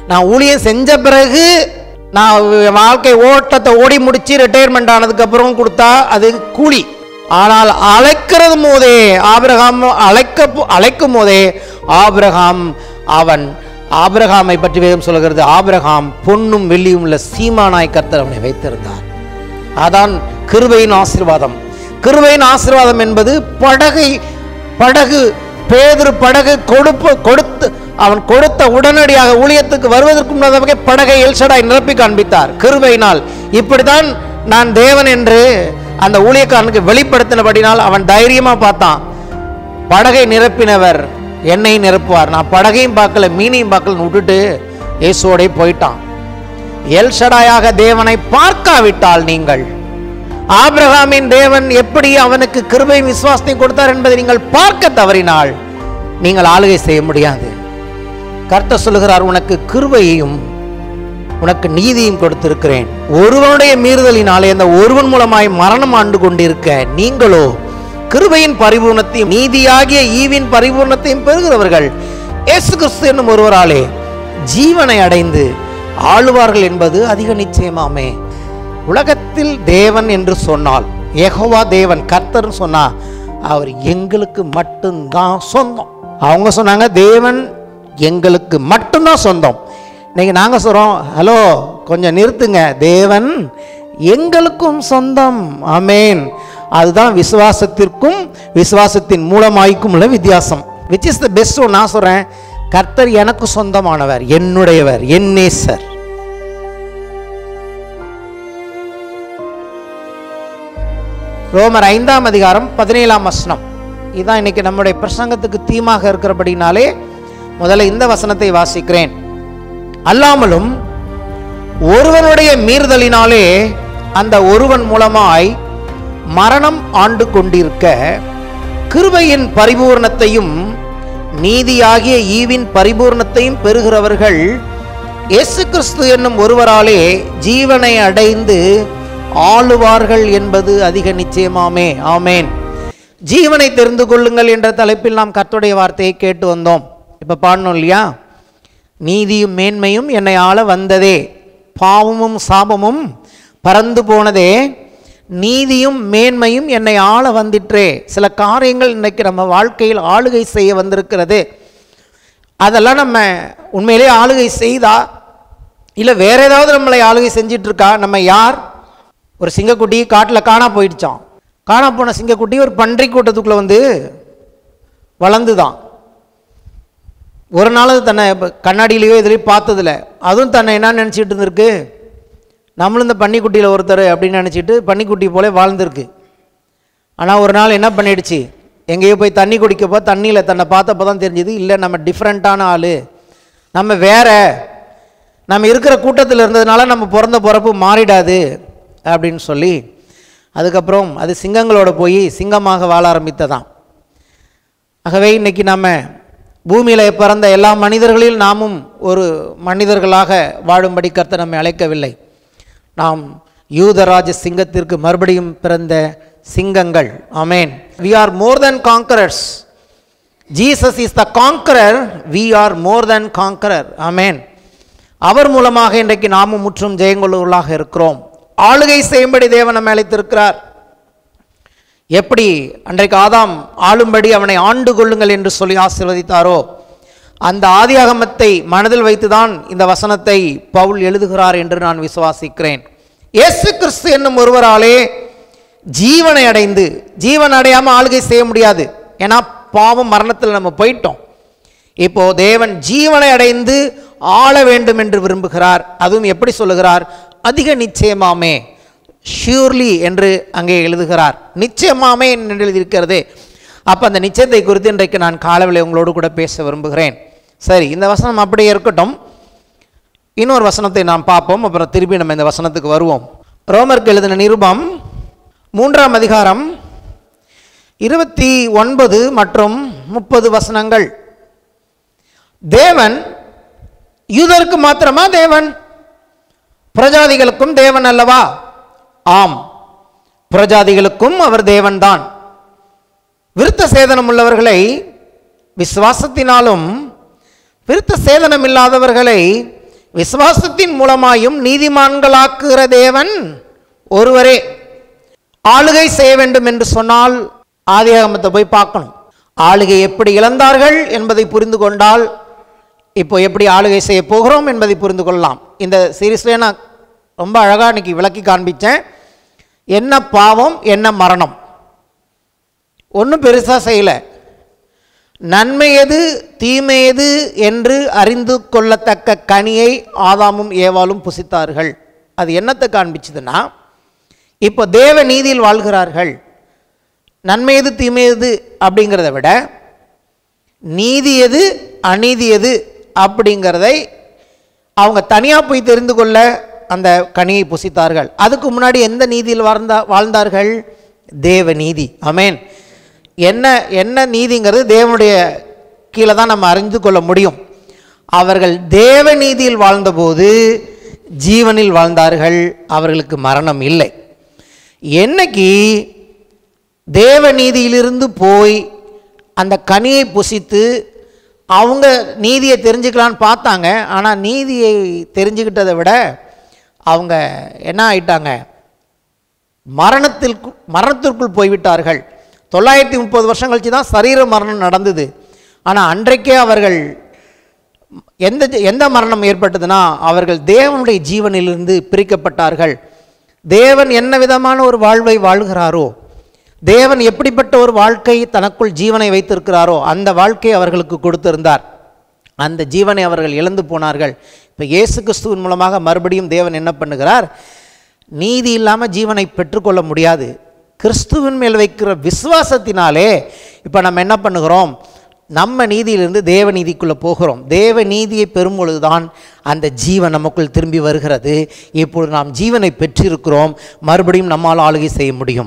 நான் ஊழியம் செஞ்ச பிறகு நான் வாழ்க்கை ஓட்டத்தை ஓடி முடிச்சு ரிட்டையர்மெண்ட் ஆனதுக்கு அப்புறம் கொடுத்தா அது கூலி ஆனால் அழைக்கிறது போதே ஆபிரகாம் அழைக்க அழைக்கும் போதே ஆபிரகாம் அவன் ஆபிரகாமை பற்றி வேதம் சொல்கிறது ஆபிரகாம் பொன்னும் வெள்ளியும் உள்ள சீமானாய் கர்த்தர் அவனை வைத்திருந்தார் அதான் கிருபையின் ஆசீர்வாதம் கிருபையின் ஆசீர்வாதம் என்பது படகை படகு பேதுரு படகு கொடுப்பு கொடுத்து அவன் கொடுத்த உடனடியாக ஊழியத்துக்கு வருவதற்கு முன்னதாக படகை எல்சடாய் நிரப்பி காண்பித்தார் கிருபையினால் இப்படித்தான் நான் தேவன் என்று அந்த ஊழியக்காரனுக்கு வெளிப்படுத்தினபடினால் அவன் தைரியமா பார்த்தான் படகை நிரப்பினவர் என்னை நிரப்புவார் நான் படகையும் பார்க்கல மீனையும் பார்க்கலன்னு விட்டுட்டு இயேசுவோடே போயிட்டான் எல்ஷடாயாக தேவனை பார்க்காவிட்டால் நீங்கள் ஆபிரகாமின் தேவன் எப்படி அவனுக்கு கிருபை விசுவாசத்தை கொடுத்தார் என்பதை நீங்கள் பார்க்க தவறினால் நீங்கள் ஆளுகை செய்ய முடியாது கர்த்தர் சொல்லுகிறார் உனக்கு கிருபையையும் உனக்கு நீதியும் கொடுத்திருக்கிறேன் ஒருவனுடைய மீறுதலினாலே அந்த ஒருவன் மூலமாய் மரணம் ஆண்டு கொண்டிருக்க நீங்களோ கிருபையின் பரிபூர்ணத்தையும் நீதியாகிய ஈவின் பரிபூர்ணத்தையும் பெறுகிறவர்கள் இயேசு கிறிஸ்து என்னும் ஒருவராலே ஜீவனை அடைந்து ஆளுவார்கள் என்பது அதிக நிச்சயமாமே உலகத்தில் தேவன் என்று சொன்னால் யெகோவா தேவன் கர்த்தர் சொன்னா அவர் எங்களுக்கு மட்டும்தான் சொந்தம் அவங்க சொன்னாங்க தேவன் எங்களுக்கு மட்டும்தான் சொந்தம் இன்னைக்கு நாங்க சொல்றோம் ஹலோ கொஞ்சம் நிறுத்துங்க தேவன் எங்களுக்கும் சொந்தம் ஆமேன் அதுதான் விசுவாசத்திற்கும் விசுவாசத்தின் மூலமாய்க்கும் உள்ள வித்தியாசம் விச் இஸ் த பெஸ்ட் நான் சொல்றேன் கர்த்தர் எனக்கு சொந்தமானவர் என்னுடையவர் என் நேசர் ரோமர் ஐந்தாம் அதிகாரம் பதினேழாம் வசனம் இதுதான் இன்னைக்கு நம்முடைய பிரசங்கத்துக்கு தீமாக இருக்கிறபடினாலே முதல்ல இந்த வசனத்தை வாசிக்கிறேன் அல்லாமலும் ஒருவனுடைய மீறுதலினாலே அந்த ஒருவன் மூலமாய் மரணம் ஆண்டு கொண்டிருக்க கிருபையின் பரிபூர்ணத்தையும் நீதியாகிய ஈவின் பரிபூர்ணத்தையும் பெறுகிறவர்கள் இயேசு கிறிஸ்து என்னும் ஒருவராலே ஜீவனை அடைந்து ஆளுவார்கள் என்பது அதிக நிச்சயமாமே ஆமேன் ஜீவனை தெரிந்து கொள்ளுங்கள் என்ற தலைப்பில் நாம் கர்த்தருடைய வார்த்தையை கேட்டு வந்தோம் இப்போ பாடணும் இல்லையா நீதியும் மேன்மையும் என்னை ஆள வந்ததே பாவமும் சாபமும் பறந்து போனதே நீதியும் மேன்மையும் என்னை ஆள வந்திற்றே சில காரியங்கள் இன்னைக்கு நம்ம வாழ்க்கையில் ஆளுகை செய்ய வந்திருக்கிறது அதெல்லாம் நம்ம உண்மையிலே ஆளுகை செய்தா இல்லை வேற ஏதாவது நம்மளை ஆளுகை செஞ்சிட்டு இருக்கா நம்ம யார் ஒரு சிங்கக்குட்டி காட்டில் காணா போயிடுச்சான் காணா போன சிங்கக்குட்டி ஒரு பன்றி கூட்டத்துக்குள்ளே வந்து வளர்ந்துதான் ஒரு நாள் அது தன்னை இப்ப கண்ணாடியிலையோ இதுலேயும் பார்த்ததில்ல அதுவும் தன்னை என்ன நினச்சிட்டு இருந்திருக்கு நம்மளும் இந்த பன்னிக்குட்டியில் ஒருத்தர் அப்படின்னு நினச்சிட்டு பன்னிக்குட்டி போல வாழ்ந்திருக்கு ஆனால் ஒரு நாள் என்ன பண்ணிடுச்சு எங்கேயோ போய் தண்ணி குடிக்கப்போ தண்ணியில் தன்னை பார்த்தப்போ தான் தெரிஞ்சுது இல்லை நம்ம டிஃப்ரெண்ட்டான ஆள் நம்ம வேற நம்ம இருக்கிற கூட்டத்தில் இருந்ததுனால நம்ம பிறந்த பிறப்பு மாறிடாது அப்படின்னு சொல்லி அதுக்கப்புறம் அது சிங்கங்களோட போய் சிங்கமாக வாழ ஆரம்பித்ததாம் ஆகவே இன்னைக்கு நம்ம பூமியில் பிறந்த எல்லா மனிதர்களில் நாமும் ஒரு மனிதர்களாக வாழும்படி கர்த்தர் நம்மை அழைக்கவில்லை நாம் யூதராஜ சிங்கத்திற்கு மறுபடியும் பிறந்த சிங்கங்கள் amen we are more than conquerors Jesus is the conqueror we are more than conqueror amen அவர் மூலமாக இன்றைக்கு நாமும் முற்றும் ஜெயங்கொள்ளுவர்களாக இருக்கிறோம் ஆளுகை செய்யும்படி தேவன் நம்மை அழைத்திருக்கிறார் எப்படி அன்றைக்கு ஆதாம் ஆளும்படி அவனை ஆண்டு கொள்ளுங்கள் என்று சொல்லி ஆசீர்வதித்தாரோ அந்த ஆதியாகமத்தை மனதில் வைத்துதான் இந்த வசனத்தை பவுல் எழுதுகிறார் என்று நான் விசுவாசிக்கிறேன் இயேசு கிறிஸ்து என்னும் ஒருவராலே ஜீவனை அடைந்து ஜீவன் அடையாமல் ஆளுகை செய்ய முடியாது ஏன்னா பாவம் மரணத்தில் நம்ம போயிட்டோம் இப்போ தேவன் ஜீவனை அடைந்து ஆள வேண்டும் என்று விரும்புகிறார் அதுவும் எப்படி சொல்லுகிறார் அதிக நிச்சயமாமே ஷியூர்லி என்று அங்கே எழுதுகிறார் நிச்சயமாமே என்று எழுதியிருக்கிறது அப்போ அந்த நிச்சயத்தை குறித்து இன்றைக்கு நான் காலவில் உங்களோடு கூட பேச விரும்புகிறேன் சரி இந்த வசனம் அப்படியே இருக்கட்டும் இன்னொரு வசனத்தை நாம் பார்ப்போம் அப்புறம் திருப்பி நம்ம இந்த வசனத்துக்கு வருவோம் ரோமருக்கு எழுதின நிருபம் மூன்றாம் அதிகாரம் இருபத்தி ஒன்பது மற்றும் முப்பது வசனங்கள் தேவன் யூதருக்கு மாத்திரமா தேவன் பிரஜாதிகளுக்கும் தேவன் அல்லவா ஆம் பிரஜாதிகளுக்கும் அவர் தேவன்தான் விருத்த சேதனம் உள்ளவர்களை விசுவாசத்தினாலும் விருத்த சேதனம் இல்லாதவர்களை விசுவாசத்தின் மூலமாயும் நீதிமான்களாக்குகிற தேவன் ஒருவரே ஆளுகை செய்ய வேண்டும் என்று சொன்னால் ஆதியாகமத்தை போய் பார்க்கணும் ஆளுகை எப்படி இழந்தார்கள் என்பதை புரிந்து கொண்டால் இப்போ எப்படி ஆளுகை செய்ய போகிறோம் என்பதை புரிந்து கொள்ளலாம் இந்த சீரீஸ்லேயே நான் ரொம்ப அழகாக இன்னைக்கு விளக்கி காண்பித்தேன் என்ன பாவம் என்ன மரணம் ஒன்றும் பெருசாக செய்யலை நன்மை எது தீமை எது என்று அறிந்து கொள்ளத்தக்க கனியை ஆதாமும் ஏவாலும் புசித்தார்கள் அது என்னத்தை காண்பிச்சதுன்னா இப்போ தேவ நீதியில் வாழ்கிறார்கள் நன்மை எது தீமை எது அப்படிங்கிறத விட நீதி எது அநீதி எது அப்படிங்கிறதை அவங்க தனியாக போய் தெரிந்து கொள்ள அந்த கனியை புசித்தார்கள் அதுக்கு முன்னாடி எந்த நீதியில் வாழ்ந்தா வாழ்ந்தார்கள் தேவ நீதி அமேன் என்ன என்ன நீதிங்கிறது தேவனுடைய கீழே தான் நம்ம அறிந்து கொள்ள முடியும் அவர்கள் தேவ நீதியில் வாழ்ந்தபோது ஜீவனில் வாழ்ந்தார்கள் அவர்களுக்கு மரணம் இல்லை என்னைக்கு தேவ நீதியிலிருந்து போய் அந்த கனியை புசித்து அவங்க நீதியை தெரிஞ்சுக்கலான்னு பார்த்தாங்க ஆனால் நீதியை தெரிஞ்சுக்கிட்டதை விட அவங்க என்ன ஆயிட்டாங்க மரணத்தில் மரணத்திற்குள் போய்விட்டார்கள் தொள்ளாயிரத்தி முப்பது வருஷம் கழிச்சு தான் சரீர மரணம் நடந்தது ஆனால் அன்றைக்கே அவர்கள் எந்த எந்த மரணம் ஏற்பட்டதுன்னா அவர்கள் தேவனுடைய ஜீவனிலிருந்து பிரிக்கப்பட்டார்கள் தேவன் என்ன விதமான ஒரு வாழ்வை வாழ்கிறாரோ தேவன் எப்படிப்பட்ட ஒரு வாழ்க்கை தனக்குள் ஜீவனை வைத்திருக்கிறாரோ அந்த வாழ்க்கையை அவர்களுக்கு கொடுத்திருந்தார் அந்த ஜீவனை அவர்கள் இழந்து போனார்கள் இப்போ இயேசு கிறிஸ்துவின் மூலமாக மறுபடியும் தேவன் என்ன பண்ணுகிறார் நீதி இல்லாமல் ஜீவனை பெற்றுக்கொள்ள முடியாது கிறிஸ்துவின் மேல் வைக்கிற விசுவாசத்தினாலே இப்போ நம்ம என்ன பண்ணுகிறோம் நம்ம நீதியிலிருந்து தேவ நீதிக்குள்ளே போகிறோம் தேவ நீதியை பெறும் பொழுதுதான் அந்த ஜீவன் நமக்குள் திரும்பி வருகிறது இப்பொழுது நாம் ஜீவனை பெற்றிருக்கிறோம் மறுபடியும் நம்மால் ஆளுகை செய்ய முடியும்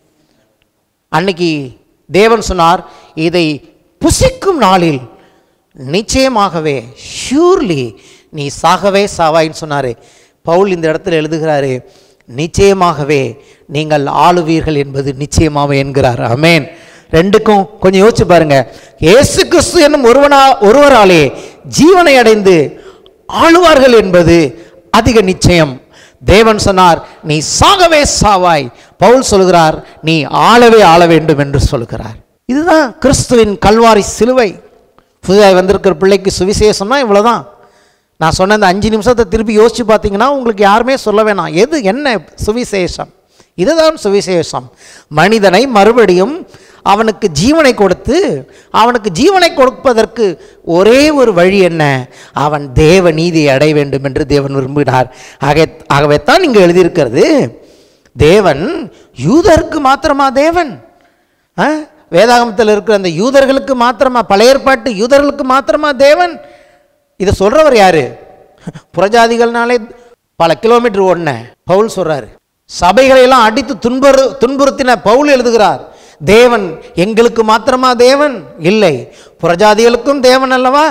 அன்னைக்கு தேவன் சொன்னார் இதை புசிக்கும் நாளில் நிச்சயமாகவே ஷூர்லி நீ சாகவே சாவாயின்னு சொன்னார் பவுல் இந்த இடத்துல எழுதுகிறாரு நிச்சயமாகவே நீங்கள் ஆளுவீர்கள் என்பது நிச்சயமாகவே என்கிறார் அமேன் ரெண்டுக்கும் கொஞ்சம் யோசிச்சு பாருங்க இயேசு கிறிஸ்து என்னும் ஒருவனா ஒருவராலே ஜீவனை அடைந்து ஆளுவார்கள் என்பது அதிக நிச்சயம் தேவன் சொன்னார் நீ சாகவே சாவாய் பவுல் சொல்கிறார் நீ ஆளவே ஆள வேண்டும் என்று சொல்கிறார் இதுதான் கிறிஸ்துவின் கல்வாரி சிலுவை புதிதாக வந்திருக்கிற பிள்ளைக்கு சுவிசேஷம்னா இவ்வளோதான் நான் சொன்ன இந்த அஞ்சு நிமிஷத்தை திருப்பி யோசிச்சு பார்த்தீங்கன்னா உங்களுக்கு யாருமே சொல்ல வேணாம் எது என்ன சுவிசேஷம் இதுதான் சுவிசேஷம் மனிதனை மறுபடியும் அவனுக்கு ஜீவனை கொடுத்து அவனுக்கு ஜீவனை கொடுப்பதற்கு ஒரே ஒரு வழி என்ன அவன் தேவ நீதியை அடைய வேண்டும் என்று தேவன் விரும்பினார் ஆக ஆகவே தான் இங்கே எழுதியிருக்கிறது தேவன் யூதருக்கு மாத்திரமா தேவன் ஆ? வேதாகமத்தில் இருக்கிற அந்த யூதர்களுக்கு மாத்திரமா பழைய ஏற்பாட்டு யூதர்களுக்கு மாத்திரமா தேவன் இதை சொல்றவர் யாரு புறஜாதிகள்னாலே பல கிலோமீட்டர் ஓடின பவுல் சொல்றாரு சபைகளை எல்லாம் அடித்து துன்புறு துன்புறுத்தின பவுல் எழுதுகிறார் தேவன் எங்களுக்கு மாத்திரமா தேவன் இல்லை புறஜாதிகளுக்கும் தேவன் அல்லவா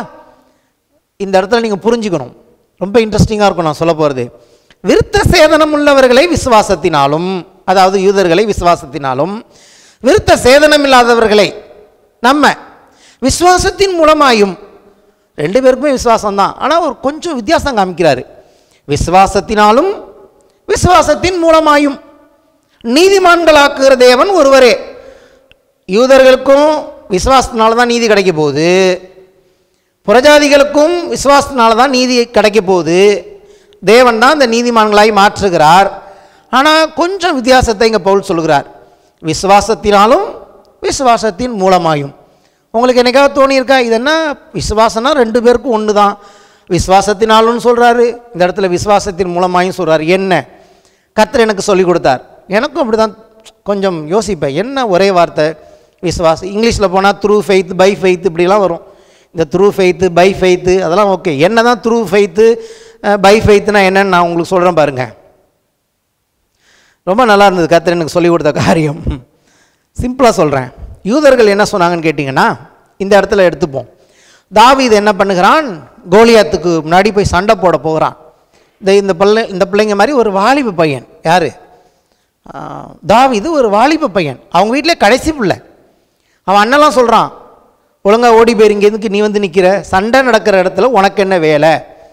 இந்த இடத்துல நீங்கள் புரிஞ்சுக்கணும் ரொம்ப இன்ட்ரெஸ்டிங்காக இருக்கும் நான் சொல்ல போகிறது விருத்த சேதனம் உள்ளவர்களை விசுவாசத்தினாலும் அதாவது யூதர்களை விசுவாசத்தினாலும் விருத்த சேதனம் இல்லாதவர்களை நம்ம விசுவாசத்தின் மூலமாயும் ரெண்டு பேருக்குமே விசுவாசம் தான் ஆனால் ஒரு கொஞ்சம் வித்தியாசம் காமிக்கிறாரு விசுவாசத்தினாலும் விசுவாசத்தின் மூலமாயும் நீதிமான்களாக்குகிற தேவன் ஒருவரே யூதர்களுக்கும் விசுவாசத்தினால தான் நீதி கிடைக்க போகுது புறஜாதிகளுக்கும் விசுவாசத்தினால தான் நீதி கிடைக்க போகுது தேவன் தான் இந்த நீதிமான்களாய் மாற்றுகிறார் ஆனால் கொஞ்சம் வித்தியாசத்தை இங்கே பவுல் சொல்கிறார் விசுவாசத்தினாலும் விசுவாசத்தின் மூலமாயும் உங்களுக்கு என்னைக்காவது தோணியிருக்கா இது என்ன விசுவாசம்னா ரெண்டு பேருக்கும் ஒன்று தான் விசுவாசத்தினாலும் சொல்கிறாரு இந்த இடத்துல விசுவாசத்தின் மூலமாயும் சொல்கிறார் என்ன கர்த்தர் எனக்கு சொல்லி கொடுத்தார் எனக்கும் அப்படி தான் கொஞ்சம் யோசிப்பேன் என்ன ஒரே வார்த்தை விசுவாசம் இங்கிலீஷில் போனால் த்ரூ ஃபெய்த் பை ஃபெய்த் இப்படிலாம் வரும் இந்த த்ரூ ஃபெய்த்து பை ஃபெய்த்து அதெல்லாம் ஓகே என்ன தான் த்ரூ ஃபெய்த்து பை ஃபெய்த்துனா என்னன்னு நான் உங்களுக்கு சொல்கிறேன் பாருங்கள் ரொம்ப நல்லா இருந்தது கர்த்தர் எனக்கு சொல்லிக் கொடுத்த காரியம் சிம்பிளாக சொல்கிறேன் யூதர்கள் என்ன சொன்னாங்கன்னு கேட்டிங்கன்னா இந்த இடத்துல எடுத்துப்போம் தாவீது என்ன பண்ணுகிறான் கோலியாத்துக்கு முன்னாடி போய் சண்டை போட போகிறான் இந்த இந்த பிள்ளை இந்த பிள்ளைங்க மாதிரி ஒரு வாலிப பையன் யார் தாவீது ஒரு வாலிப பையன் அவங்க வீட்டிலே கடைசி பிள்ளை அவன் அண்ணெல்லாம் சொல்கிறான் ஒழுங்கா ஓடி போயிருங்க எதுக்கு நீ வந்து நிற்கிற சண்டை நடக்கிற இடத்துல உனக்கு என்ன வேலை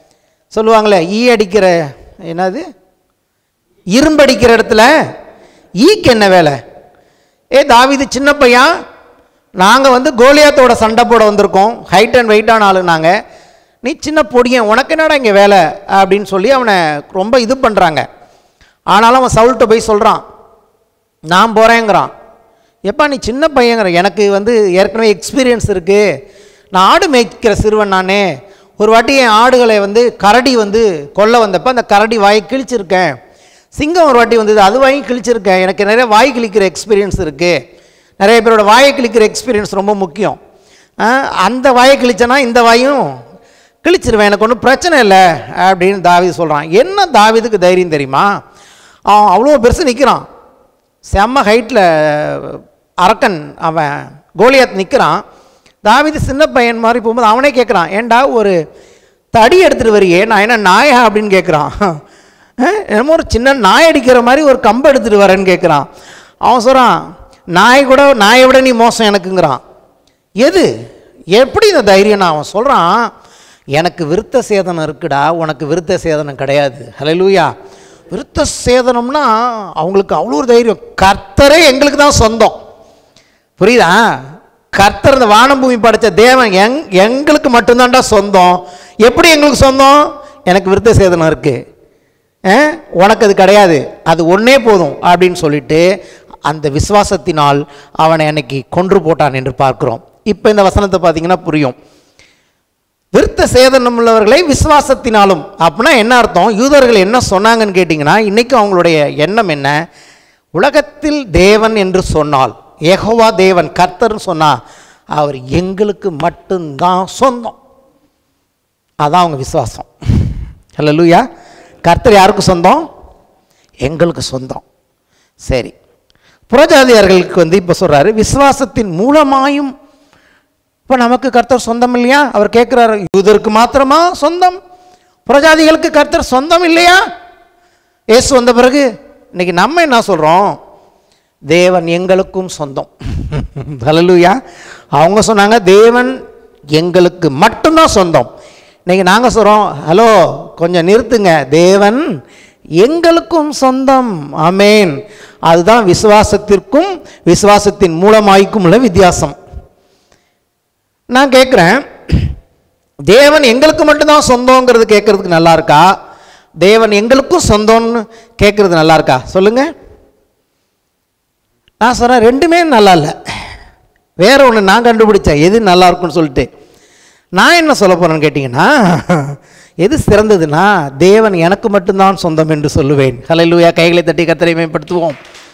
சொல்லுவாங்களே ஈ அடிக்கிற என்னது இரும்படிக்கிற இடத்துல ஈக்கு என்ன வேலை ஏ தாவிது சின்ன பையன் நாங்கள் வந்து கோலியாத்தோட சண்டை போட வந்திருக்கோம் ஹைட் அண்ட் வெயிட்டான ஆளு நாங்கள் நீ சின்ன பொடியன் உனக்கு என்னடா இங்கே வேலை அப்படின்னு சொல்லி அவனை ரொம்ப இது பண்ணுறாங்க ஆனாலும் அவன் சவுல்கிட்ட போய் சொல்கிறான் நான் போகிறேங்கிறான் எப்பா நீ சின்ன பையங்கிற எனக்கு வந்து ஏற்கனவே எக்ஸ்பீரியன்ஸ் இருக்குது நான் ஆடு மேய்க்கிற சிறுவன் நானே ஒரு வாட்டி என் ஆடுகளை வந்து கரடி வந்து கொல்ல வந்தப்போ அந்த கரடி வாயை கிழிச்சிருக்கேன் சிங்கம் ஒரு வாட்டி வந்தது அது வாங்கி கிழிச்சிருக்கேன் எனக்கு நிறைய வாய் கிழிக்கிற எக்ஸ்பீரியன்ஸ் இருக்குது நிறைய பேரோட வாயை கிழிக்கிற எக்ஸ்பீரியன்ஸ் ரொம்ப முக்கியம் ஆ, அந்த வாயை கிழிச்சனா இந்த வாயும் கிழிச்சிருவேன் எனக்கு ஒன்றும் பிரச்சனை இல்லை அப்படின்னு தாவீது சொல்கிறான் என்ன தாவீதுக்கு தைரியம் தெரியுமா அவன் அவ்வளோ பெருசு நிற்கிறான் செம்ம ஹைட்டில் அரக்கன் அவன் கோலியாத் நிற்கிறான் தாவீது சின்ன பையன் மாதிரி போகும்போது அவனே கேட்குறான் ஏன்டா ஒரு தடி எடுத்துகிட்டு வரியே நான் என்ன நாயா அப்படின்னு கேட்குறான் என்னமோ ஒரு சின்ன நாய் அடிக்கிற மாதிரி ஒரு கம்பை எடுத்துகிட்டு வரேன்னு கேட்குறான் அவன் சொல்கிறான் நாய் கூட நாயை விட நீ மோசம் எனக்குங்கிறான் எது எப்படி இந்த தைரியம் அவன் சொல்கிறான் எனக்கு விருத்த சேதனம் இருக்குடா உனக்கு விருத்த சேதனம் கிடையாது ஹalleluya விருத்த சேதனம்னா அவங்களுக்கு அவ்வளோ ஒரு தைரியம் கர்த்தரே எங்களுக்கு தான் சொந்தம் புரியுதா கர்த்தர் இந்த வானம் பூமி படைச்ச தேவன் எங் எங்களுக்கு மட்டும்தான்டா சொந்தம் எப்படி எங்களுக்கு சொந்தம் எனக்கு விருத்த சேதனம் இருக்குது அஹ், உனக்கு அது கிடையாது அது ஒன்றே போதும் அப்படின்னு சொல்லிட்டு அந்த விசுவாசத்தினால் அவனை அன்னைக்கு கொன்று போட்டான் என்று பார்க்கிறோம் இப்போ இந்த வசனத்தை பார்த்தீங்கன்னா புரியும் விருத்த சேதனம் உள்ளவர்களை விசுவாசத்தினாலும் அப்படின்னா என்ன அர்த்தம் யூதர்கள் என்ன சொன்னாங்கன்னு கேட்டிங்கன்னா இன்றைக்கி அவங்களுடைய எண்ணம் என்ன உலகத்தில் தேவன் என்று சொன்னால் யெகோவா தேவன் கர்த்தர்னு சொன்னால் அவர் எங்களுக்கு மட்டும்தான் சொந்தம் அதான் அவங்க விசுவாசம் ஹalleluya கர்த்தர் யாருக்கு சொந்தம் எங்களுக்கு சொந்தம் சரி புறஜாதியார்களுக்கு வந்து இப்போ சொல்கிறாரு விசுவாசத்தின் மூலமாயும் இப்போ நமக்கு கர்த்தர் சொந்தம் இல்லையா அவர் கேட்குறாரு யூதருக்கு மாத்திரமா சொந்தம் புறஜாதிகளுக்கு கர்த்தர் சொந்தம் இல்லையா இயேசு வந்த பிறகு இன்னைக்கு நம்ம என்ன சொல்கிறோம் தேவன் எங்களுக்கும் சொந்தம் ஹalleluya அவங்க சொன்னாங்க தேவன் எங்களுக்கு மட்டும்தான் சொந்தம் இன்னைக்கு நாங்கள் சொல்கிறோம் ஹலோ கொஞ்சம் நிறுத்துங்க தேவன் எங்களுக்கும் சொந்தம் ஆமேன் அதுதான் விசுவாசத்திற்கும் விசுவாசத்தின் மூலமாய்க்கும் உள்ள வித்தியாசம் நான் கேட்குறேன் தேவன் எங்களுக்கு மட்டும்தான் சொந்தங்கிறது கேட்குறதுக்கு நல்லா இருக்கா தேவன் எங்களுக்கும் சொந்தம்னு கேட்குறது நல்லா இருக்கா சொல்லுங்க நான் சொல்கிறேன் ரெண்டுமே நல்லா இல்லை வேற ஒன்று நான் கண்டுபிடிச்சேன் எது நல்லா இருக்கும்னு சொல்லிட்டு நான் என்ன சொல்ல போகிறேன்னு கேட்டிங்கன்னா எது சிறந்ததுன்னா தேவன் எனக்கு மட்டும்தான் சொந்தம் என்று சொல்லுவேன் ஹalleluya கைகளை தட்டி கத்தரை மேம்படுத்துவோம்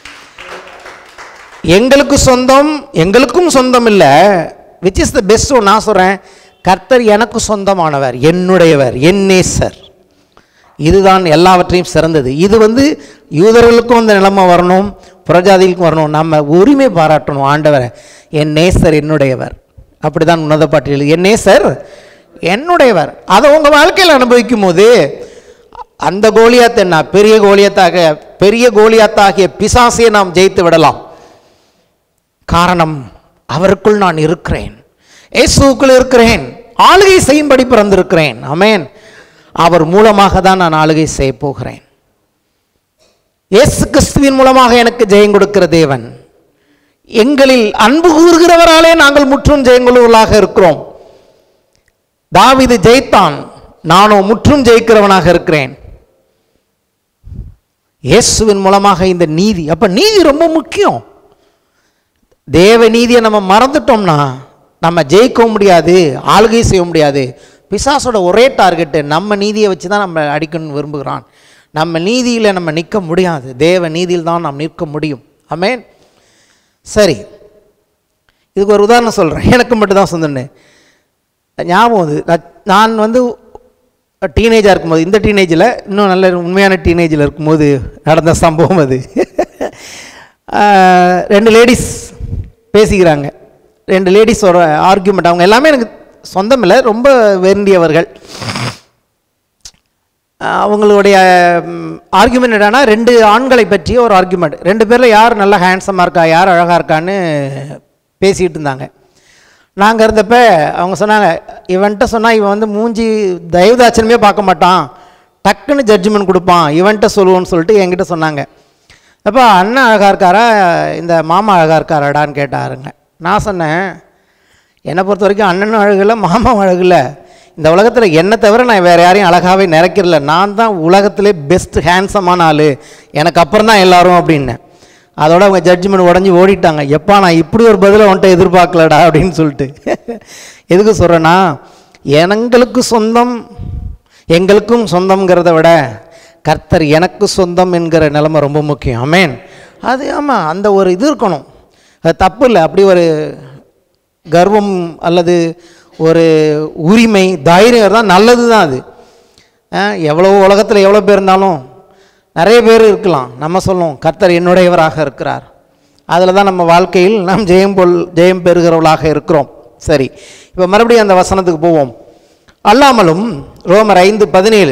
எங்களுக்கு சொந்தம் எங்களுக்கும் சொந்தம் இல்லை விச் இஸ் த பெஸ்ட் நான் சொல்கிறேன் கர்த்தர் எனக்கு சொந்தமானவர் என்னுடையவர் என் நேசர் இதுதான் எல்லாவற்றையும் சிறந்தது இது வந்து யூதர்களுக்கும் இந்த நிலைமை வரணும் புறஜாதிகளுக்கும் வரணும் நம்ம உரிமை பாராட்டணும் ஆண்டவரை என் நேசர் என்னுடையவர் அப்படிதான் உன்னத பாட்டில் என் நேசர் என்னுடையவர் அதை உங்கள் வாழ்க்கையில் அனுபவிக்கும் போது அந்த கோலியாத்தை என்ன பெரிய கோலியத்தாக பெரிய கோலியாத்தாகிய பிசாசையை நாம் ஜெயித்து விடலாம் காரணம் அவருக்குள் நான் இருக்கிறேன் இயேசுக்குள் இருக்கிறேன் ஆளுகை செய்யும்படி பிறந்திருக்கிறேன் ஆமென் அவர் மூலமாக தான் நான் ஆளுகை செய்ய போகிறேன் இயேசு கிறிஸ்துவின் மூலமாக எனக்கு ஜெயம் கொடுக்கிற தேவன் எங்களில் அன்பு கூறுகிறவராலே நாங்கள் முற்றும் ஜெயங்குழுவர்களாக இருக்கிறோம் தாவீது ஜெயித்தான் நானோ முற்றும் ஜெயிக்கிறவனாக இருக்கிறேன் இயேசுவின் மூலமாக இந்த நீதி அப்ப நீதி ரொம்ப முக்கியம் தேவ நீதியை நம்ம மறந்துட்டோம்னா நம்ம ஜெயிக்கவும் முடியாது ஆளுகை செய்ய முடியாது பிசாசோட ஒரே டார்கெட்டு நம்ம நீதியை வச்சு தான் நம்ம அடிக்கணும்னு விரும்புகிறான் நம்ம நீதியில் நம்ம நிற்க முடியாது தேவ நீதியில் தான் நாம் நிற்க முடியும் ஆமென் சரி இதுக்கு ஒரு உதாரணம் சொல்கிறேன் எனக்கு மட்டும் தான் சொந்தன்னு ஞாபகம் அது நான் நான் வந்து டீனேஜாக இருக்கும்போது இந்த டீனேஜில் இன்னும் நல்ல உண்மையான டீனேஜில் இருக்கும்போது நடந்த சம்பவம் அது ஆஹ், ரெண்டு லேடிஸ் பேசிக்கிறாங்க ரெண்டு லேடிஸோட ஆர்கியூமெண்ட் அவங்க எல்லாமே எனக்கு சொந்தம் இல்லை ரொம்ப வேண்டியவர்கள் ஆஹ், அவங்களுடைய ஆர்கியூமெண்ட் என்னன்னா ரெண்டு ஆண்களை பற்றிய ஒரு ஆர்கியூமெண்ட் ரெண்டு பேரில் யார் நல்லா ஹேண்ட்ஸமாக இருக்கா யார் அழகாக இருக்கான்னு பேசிகிட்டு இருந்தாங்க நாங்கள் இருந்தப்ப அவங்க சொன்னாங்க இவன்கிட்ட சொன்னால் இவன் வந்து மூஞ்சி தயவுதாட்சணமே பார்க்க மாட்டான் டக்குன்னு ஜட்ஜ்மெண்ட் கொடுப்பான் இவன்கிட்ட சொல்லுவோன்னு சொல்லிட்டு என்கிட்ட சொன்னாங்க அப்போ அண்ணன் அழகாக இருக்காரா இந்த மாமா அழகாக இருக்காராடான்னு கேட்டாருங்க நான் சொன்னேன் என்னை பொறுத்த வரைக்கும் அண்ணனும் அழகில்ல மாமாவும் அழகில்ல இந்த உலகத்தில் என்னை தவிர நான் வேறு யாரையும் அழகாகவே நினைக்கிறல நான் தான் உலகத்திலே பெஸ்ட் ஹேண்ட்ஸமான ஆள் எனக்கு அப்புறம் தான் எல்லாரும் அப்படின்னேன் அதோட அவங்க ஜட்ஜ்மெண்ட் உடஞ்சி ஓடிட்டாங்க எப்பா நான் இப்படி ஒரு பதிலை உன்ட்ட எதிர்பார்க்கலடா அப்படின்னு சொல்லிட்டு எதுக்கு சொல்கிறேன்னா எங்களுக்கு சொந்தம் எங்களுக்கும் சொந்தம்ங்கிறத விட கர்த்தர் எனக்கு சொந்தம் என்கிற நிலைமை ரொம்ப முக்கியம் ஆமேன் அது ஆமாம் அந்த ஒரு இது இருக்கணும் அது தப்பு இல்லை அப்படி ஒரு கர்வம் அல்லது ஒரு உரிமை தைரியம் தான் நல்லது தான் அது அஹ், எவ்வளோ உலகத்தில் எவ்வளோ பேர் இருந்தாலும் நிறைய பேர் இருக்கலாம் நம்ம சொல்லுவோம் கர்த்தர் என்னுடையவராக இருக்கிறார் அதில் தான் நம்ம வாழ்க்கையில் நாம் ஜெயம் பொல் ஜெயம் பெறுகிறவர்களாக இருக்கிறோம் சரி இப்போ மறுபடியும் அந்த வசனத்துக்கு போவோம் அல்லாமலும் ரோமர் ஐந்து பதினேழு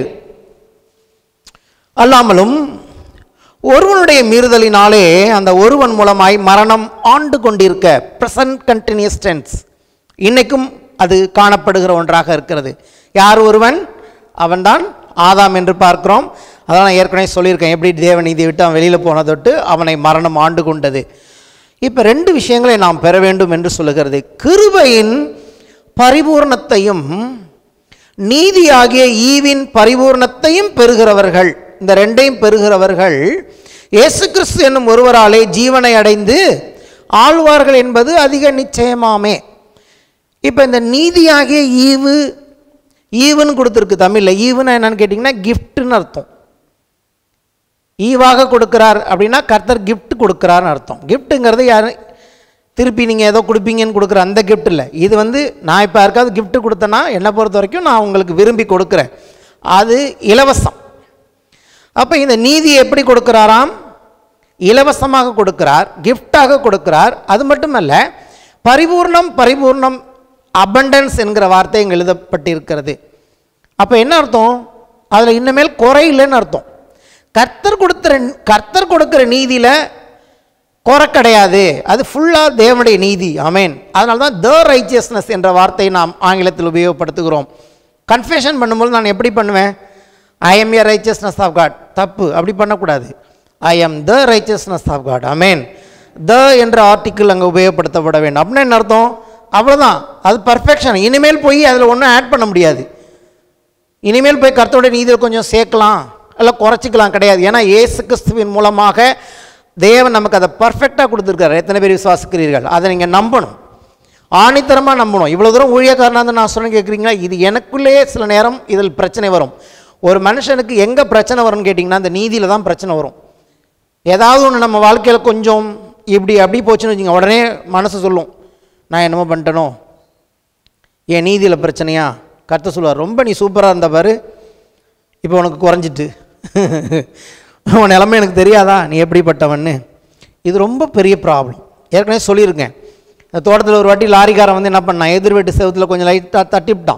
அல்லாமலும் ஒருவனுடைய மீறுதலினாலே அந்த ஒருவன் மூலமாய் மரணம் ஆண்டு கொண்டிருக்க ப்ரெசன்ட் கண்டினியூஸ் டென்ஸ் இன்னைக்கும் அது காணப்படுகிற ஒன்றாக இருக்கிறது யார் ஒருவன் அவன்தான் ஆதாம் என்று பார்க்கிறோம் அதான் நான் ஏற்கனவே சொல்லியிருக்கேன் எப்படி தேவநீதி விட்டு அவன் வெளியில் போன தொட்டு அவனை மரணம் ஆண்டு கொண்டது இப்போ ரெண்டு விஷயங்களை நாம் பெற வேண்டும் என்று சொல்லுகிறது கிருபையின் பரிபூர்ணத்தையும் நீதியாகிய ஈவின் பரிபூர்ணத்தையும் பெறுகிறவர்கள் இந்த ரெண்டையும் பெறுகிறவர்கள் இயேசு கிறிஸ்து என்னும் ஒருவராலே ஜீவனை அடைந்து ஆழ்வார்கள் என்பது அதிக நிச்சயமாமே இப்போ இந்த நீதியாகிய ஈவு ஈவுன்னு கொடுத்துருக்கு தமிழில் ஈவுன்னா என்னன்னு கேட்டிங்கன்னா கிஃப்ட்னு அர்த்தம் ஈவாக கொடுக்கிறார் அப்படின்னா கர்த்தர் கிஃப்ட் கொடுக்குறாருன்னு அர்த்தம் கிஃப்ட்டுங்கிறது யார் திருப்பி நீங்கள் ஏதோ கொடுப்பீங்கன்னு கொடுக்குற அந்த gift இல்லை இது வந்து நான் இப்போ யாருக்காவது gift கொடுத்தேன்னா என்னை பொறுத்த வரைக்கும் நான் உங்களுக்கு விரும்பி கொடுக்குறேன் அது இலவசம் அப்போ இந்த நீதி எப்படி கொடுக்கிறாராம் இலவசமாக கொடுக்கிறார் கிஃப்டாக கொடுக்கிறார் அது மட்டுமல்ல பரிபூர்ணம் பரிபூர்ணம் அபண்டன்ஸ் என்கிற வார்த்தை இங்கே எழுதப்பட்டிருக்கிறது அப்போ என்ன அர்த்தம் அதில் இன்னமேல் குறை இல்லைன்னு அர்த்தம் கர்த்தர் கொடுத்துற கர்த்தர் கொடுக்குற நீதியில் குறை கிடையாது அது ஃபுல்லாக தேவனுடைய நீதி ஆமென் அதனால தான் த ரைச்சியஸ்னஸ் என்ற வார்த்தையை நாம் ஆங்கிலத்தில் உபயோகப்படுத்துகிறோம் கன்ஃபெஷன் பண்ணும்போது நான் எப்படி பண்ணுவேன் I am a righteousness of God தப்பு அப்படி பண்ணக்கூடாது I am the righteousness of God amen the என்ற ஆர்டிக்கிள் அங்கே உபயோகப்படுத்தப்பட வேண்டும் அப்படின்னா என்ன அர்த்தம் அவ்வளோதான் அது பர்ஃபெக்ஷன் இனிமேல் போய் அதில் ஒன்றும் ஆட் பண்ண முடியாது இனிமேல் போய் கர்த்தருடைய நீதியை கொஞ்சம் சேர்க்கலாம் இல்லை குறைச்சிக்கலாம் கிடையாது ஏன்னா இயேசு கிறிஸ்துவின் மூலமாக தேவன் நமக்கு அதை பர்ஃபெக்டாக கொடுத்துருக்காரு எத்தனை பேர் விசுவாசிக்கிறீர்கள் அதை நீங்கள் நம்பணும் ஆணித்தரமாக நம்பணும் இவ்வளோ தூரம் ஊழியக்காரனாக இருந்து நான் சொன்ன கேட்குறீங்களா இது எனக்குள்ளேயே சில நேரம் இதில் பிரச்சனை வரும் ஒரு மனுஷனுக்கு எங்கே பிரச்சனை வரும்னு கேட்டிங்கன்னா அந்த நீதியில் தான் பிரச்சனை வரும் ஏதாவது ஒன்று நம்ம வாழ்க்கையில் கொஞ்சம் இப்படி அப்படி போச்சுன்னு வச்சுங்க உடனே மனசு சொல்லும் நான் என்னமோ பண்ணிட்டனோ என் நீதியில் பிரச்சனையா கருத்து சொல்லுவார் ரொம்ப நீ சூப்பராக இருந்த பாரு இப்போ உனக்கு குறைஞ்சிட்டு உன் நிலமை எனக்கு தெரியாதா நீ எப்படிப்பட்டவன்னு இது ரொம்ப பெரிய ப்ராப்ளம் ஏற்கனவே சொல்லியிருக்கேன் இந்த தோட்டத்தில் ஒரு வாட்டி லாரிக்காரன் வந்து என்ன பண்ணான் எதிர் வீட்டு செவத்தில் கொஞ்சம் லைட்டாக தட்டிவிட்டான்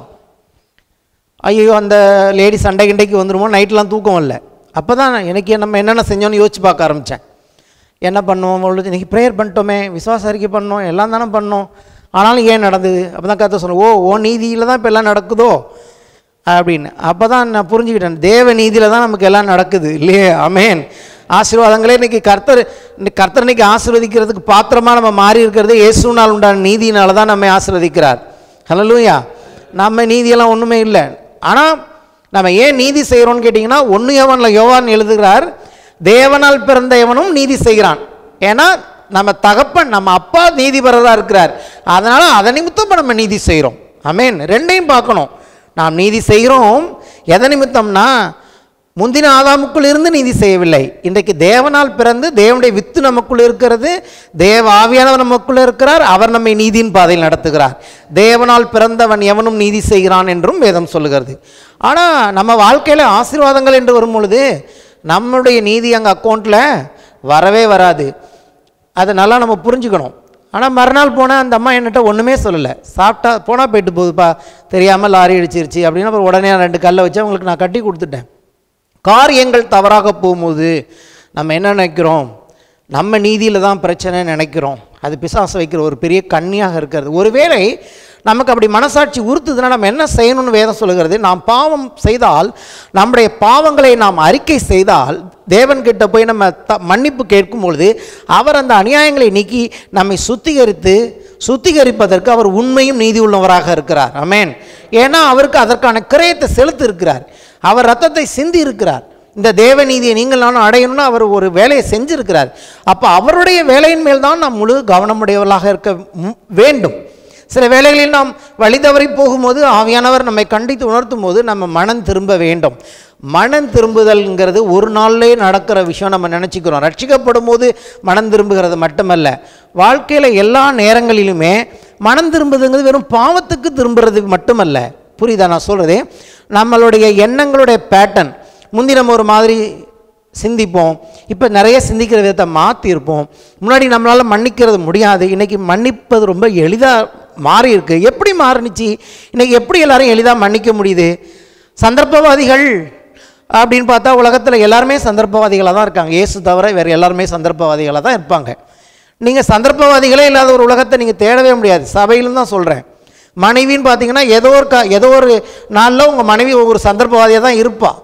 ஐயோ அந்த லேடி சண்டை கிண்டைக்கு வந்துருமோ நைட்லாம் தூக்கம் இல்லை அப்போ தான் எனக்கு நம்ம என்னென்ன செஞ்சோன்னு யோசிச்சு பார்க்க ஆரம்பித்தேன் என்ன பண்ணுவோம் பொழுது இன்றைக்கி ப்ரேயர் பண்ணிட்டோமே விசுவாச அறிக்கை பண்ணோம் எல்லாம் தானே பண்ணோம் ஆனாலும் ஏன் நடந்தது அப்போ தான் கற்று சொன்னேன் ஓ ஓ நீதியில் தான் இப்போ எல்லாம் நடக்குதோ அப்படின்னு அப்போ தான் நான் புரிஞ்சுக்கிட்டேன் தேவ நீதியில் தான் நமக்கு எல்லாம் நடக்குது இல்லையே அமேன் ஆசீர்வாதங்களே இன்றைக்கி கர்த்தர் இன்னைக்கு கர்த்தர் இன்னைக்கு ஆசீர்வதிக்கிறதுக்கு பாத்திரமாக நம்ம மாறி இருக்கிறது இயேசுனால் உண்டான நீதியினால தான் நம்ம ஆசீர்வதிக்கிறார் ஹலலூயா நம்ம நீதியெல்லாம் ஒன்றுமே இல்லை ஆனால் நம்ம ஏன் நீதி செய்கிறோம்னு கேட்டிங்கன்னா ஒன்று யோவானில் யோவான் எழுதுகிறார் தேவனால் பிறந்த எவனும் நீதி செய்கிறான் ஏன்னா நம்ம தகப்பன் நம்ம அப்பா நீதிபரராக இருக்கிறார் அதனால் அதை நிமித்தம் இப்ப நம்ம நீதி செய்கிறோம் அமேன் ரெண்டையும் பார்க்கணும் நாம் நீதி செய்கிறோம் எதை நிமித்தம்னா முந்தின ஆதாமுக்குள் இருந்து நீதி செய்யவில்லை இன்றைக்கு தேவனால் பிறந்து தேவனுடைய வித்து நமக்குள் இருக்கிறது தேவ ஆவியானவர் நமக்குள்ள இருக்கிறார் அவர் நம்மை நீதியின் பாதையில் நடத்துகிறார் தேவனால் பிறந்தவன் எவனும் நீதி செய்கிறான் என்றும் வேதம் சொல்லுகிறது ஆனால் நம்ம வாழ்க்கையில் ஆசீர்வாதங்கள் என்று வரும் பொழுது நம்முடைய நீதி அங்கே அக்கௌண்ட்டில் வரவே வராது அதை நல்லா நம்ம புரிஞ்சுக்கணும் ஆனால் மறுநாள் போனால் அந்த அம்மா என்கிட்ட ஒன்றுமே சொல்லலை சாப்பிட்டா போனால் போயிட்டு போகுதுப்பா தெரியாமல் லாரி அடிச்சிருச்சு அப்படின்னு அப்புறம் உடனே ரெண்டு கல்லை வச்சு அவங்களுக்கு நான் கட்டி கொடுத்துட்டேன் காரியங்கள் தவறாக போகும்போது நம்ம என்ன நினைக்கிறோம் நம்ம நீதியில் தான் பிரச்சனை நினைக்கிறோம் அது பிசாசு வைக்கிற ஒரு பெரிய கண்ணியாக இருக்கிறது ஒருவேளை நமக்கு அப்படி மனசாட்சி உறுத்துதுன்னா நம்ம என்ன செய்யணும்னு வேதம் சொல்லுகிறது நாம் பாவம் செய்தால் நம்முடைய பாவங்களை நாம் அறிக்கை செய்தால் தேவன்கிட்ட போய் நம்ம த மன்னிப்பு கேட்கும் பொழுது அவர் அந்த அநியாயங்களை நீக்கி நம்மை சுத்திகரித்து சுத்திகரிப்பதற்கு அவர் உண்மையும் நீதி உள்ளவராக இருக்கிறார் அமேன் ஏன்னா அவருக்கு அதற்கான கிரயத்தை செலுத்தி இருக்கிறார் அவர் ரத்தத்தை சிந்தி இருக்கிறார் இந்த தேவநீதியை நீங்கள் நானும் அடையணும்னு அவர் ஒரு வேலையை செஞ்சிருக்கிறார் அப்போ அவருடைய வேலையின் மேல் தான் நாம் முழு கவனமுடையவர்களாக இருக்க மு- வேண்டும் சில வேளைகளில் நாம் வழி தவறி போகும்போது ஆவியானவர் நம்மை கண்டித்து உணர்த்தும் போது நம்ம மனம் திரும்ப வேண்டும் மனம் திரும்புதல்ங்கிறது ஒரு நாள்லே நடக்கிற விஷயம் நம்ம நினச்சிக்கிறோம் ரட்சிக்கப்படும் போது மனம் திரும்புகிறது மட்டுமல்ல வாழ்க்கையில் எல்லா நேரங்களிலுமே மனம் திரும்புதுங்கிறது வெறும் பாவத்துக்கு திரும்புறது மட்டுமல்ல புரியுதா நான் சொல்கிறது நம்மளுடைய எண்ணங்களுடைய பேட்டர்ன் முந்தி நம்ம ஒரு மாதிரி சிந்திப்போம் இப்போ நிறைய சிந்திக்கிற விதத்தை மாற்றிருப்போம் முன்னாடி நம்மளால் மன்னிக்கிறது முடியாது இன்றைக்கி மன்னிப்பது ரொம்ப எளிதாக மாறி இருக்கு எப்படி மாறுனுச்சு இன்றைக்கி எப்படி எல்லாரும் எளிதாக மன்னிக்க முடியுது சந்தர்ப்பவாதிகள் அப்படின்னு பார்த்தா உலகத்தில் எல்லாருமே சந்தர்ப்பவாதிகளாக தான் இருக்காங்க இயேசு தவிர வேறு எல்லாருமே சந்தர்ப்பவாதிகளாக தான் இருப்பாங்க நீங்கள் சந்தர்ப்பவாதிகளே இல்லாத ஒரு உலகத்தை நீங்கள் தேடவே முடியாது சபையிலும் தான் சொல்கிறேன் மனைவின்னு பார்த்தீங்கன்னா ஏதோ ஒரு க ஏதோ ஒரு நாளில் உங்கள் மனைவி ஒரு சந்தர்ப்பவாதியாக தான் இருப்பாள்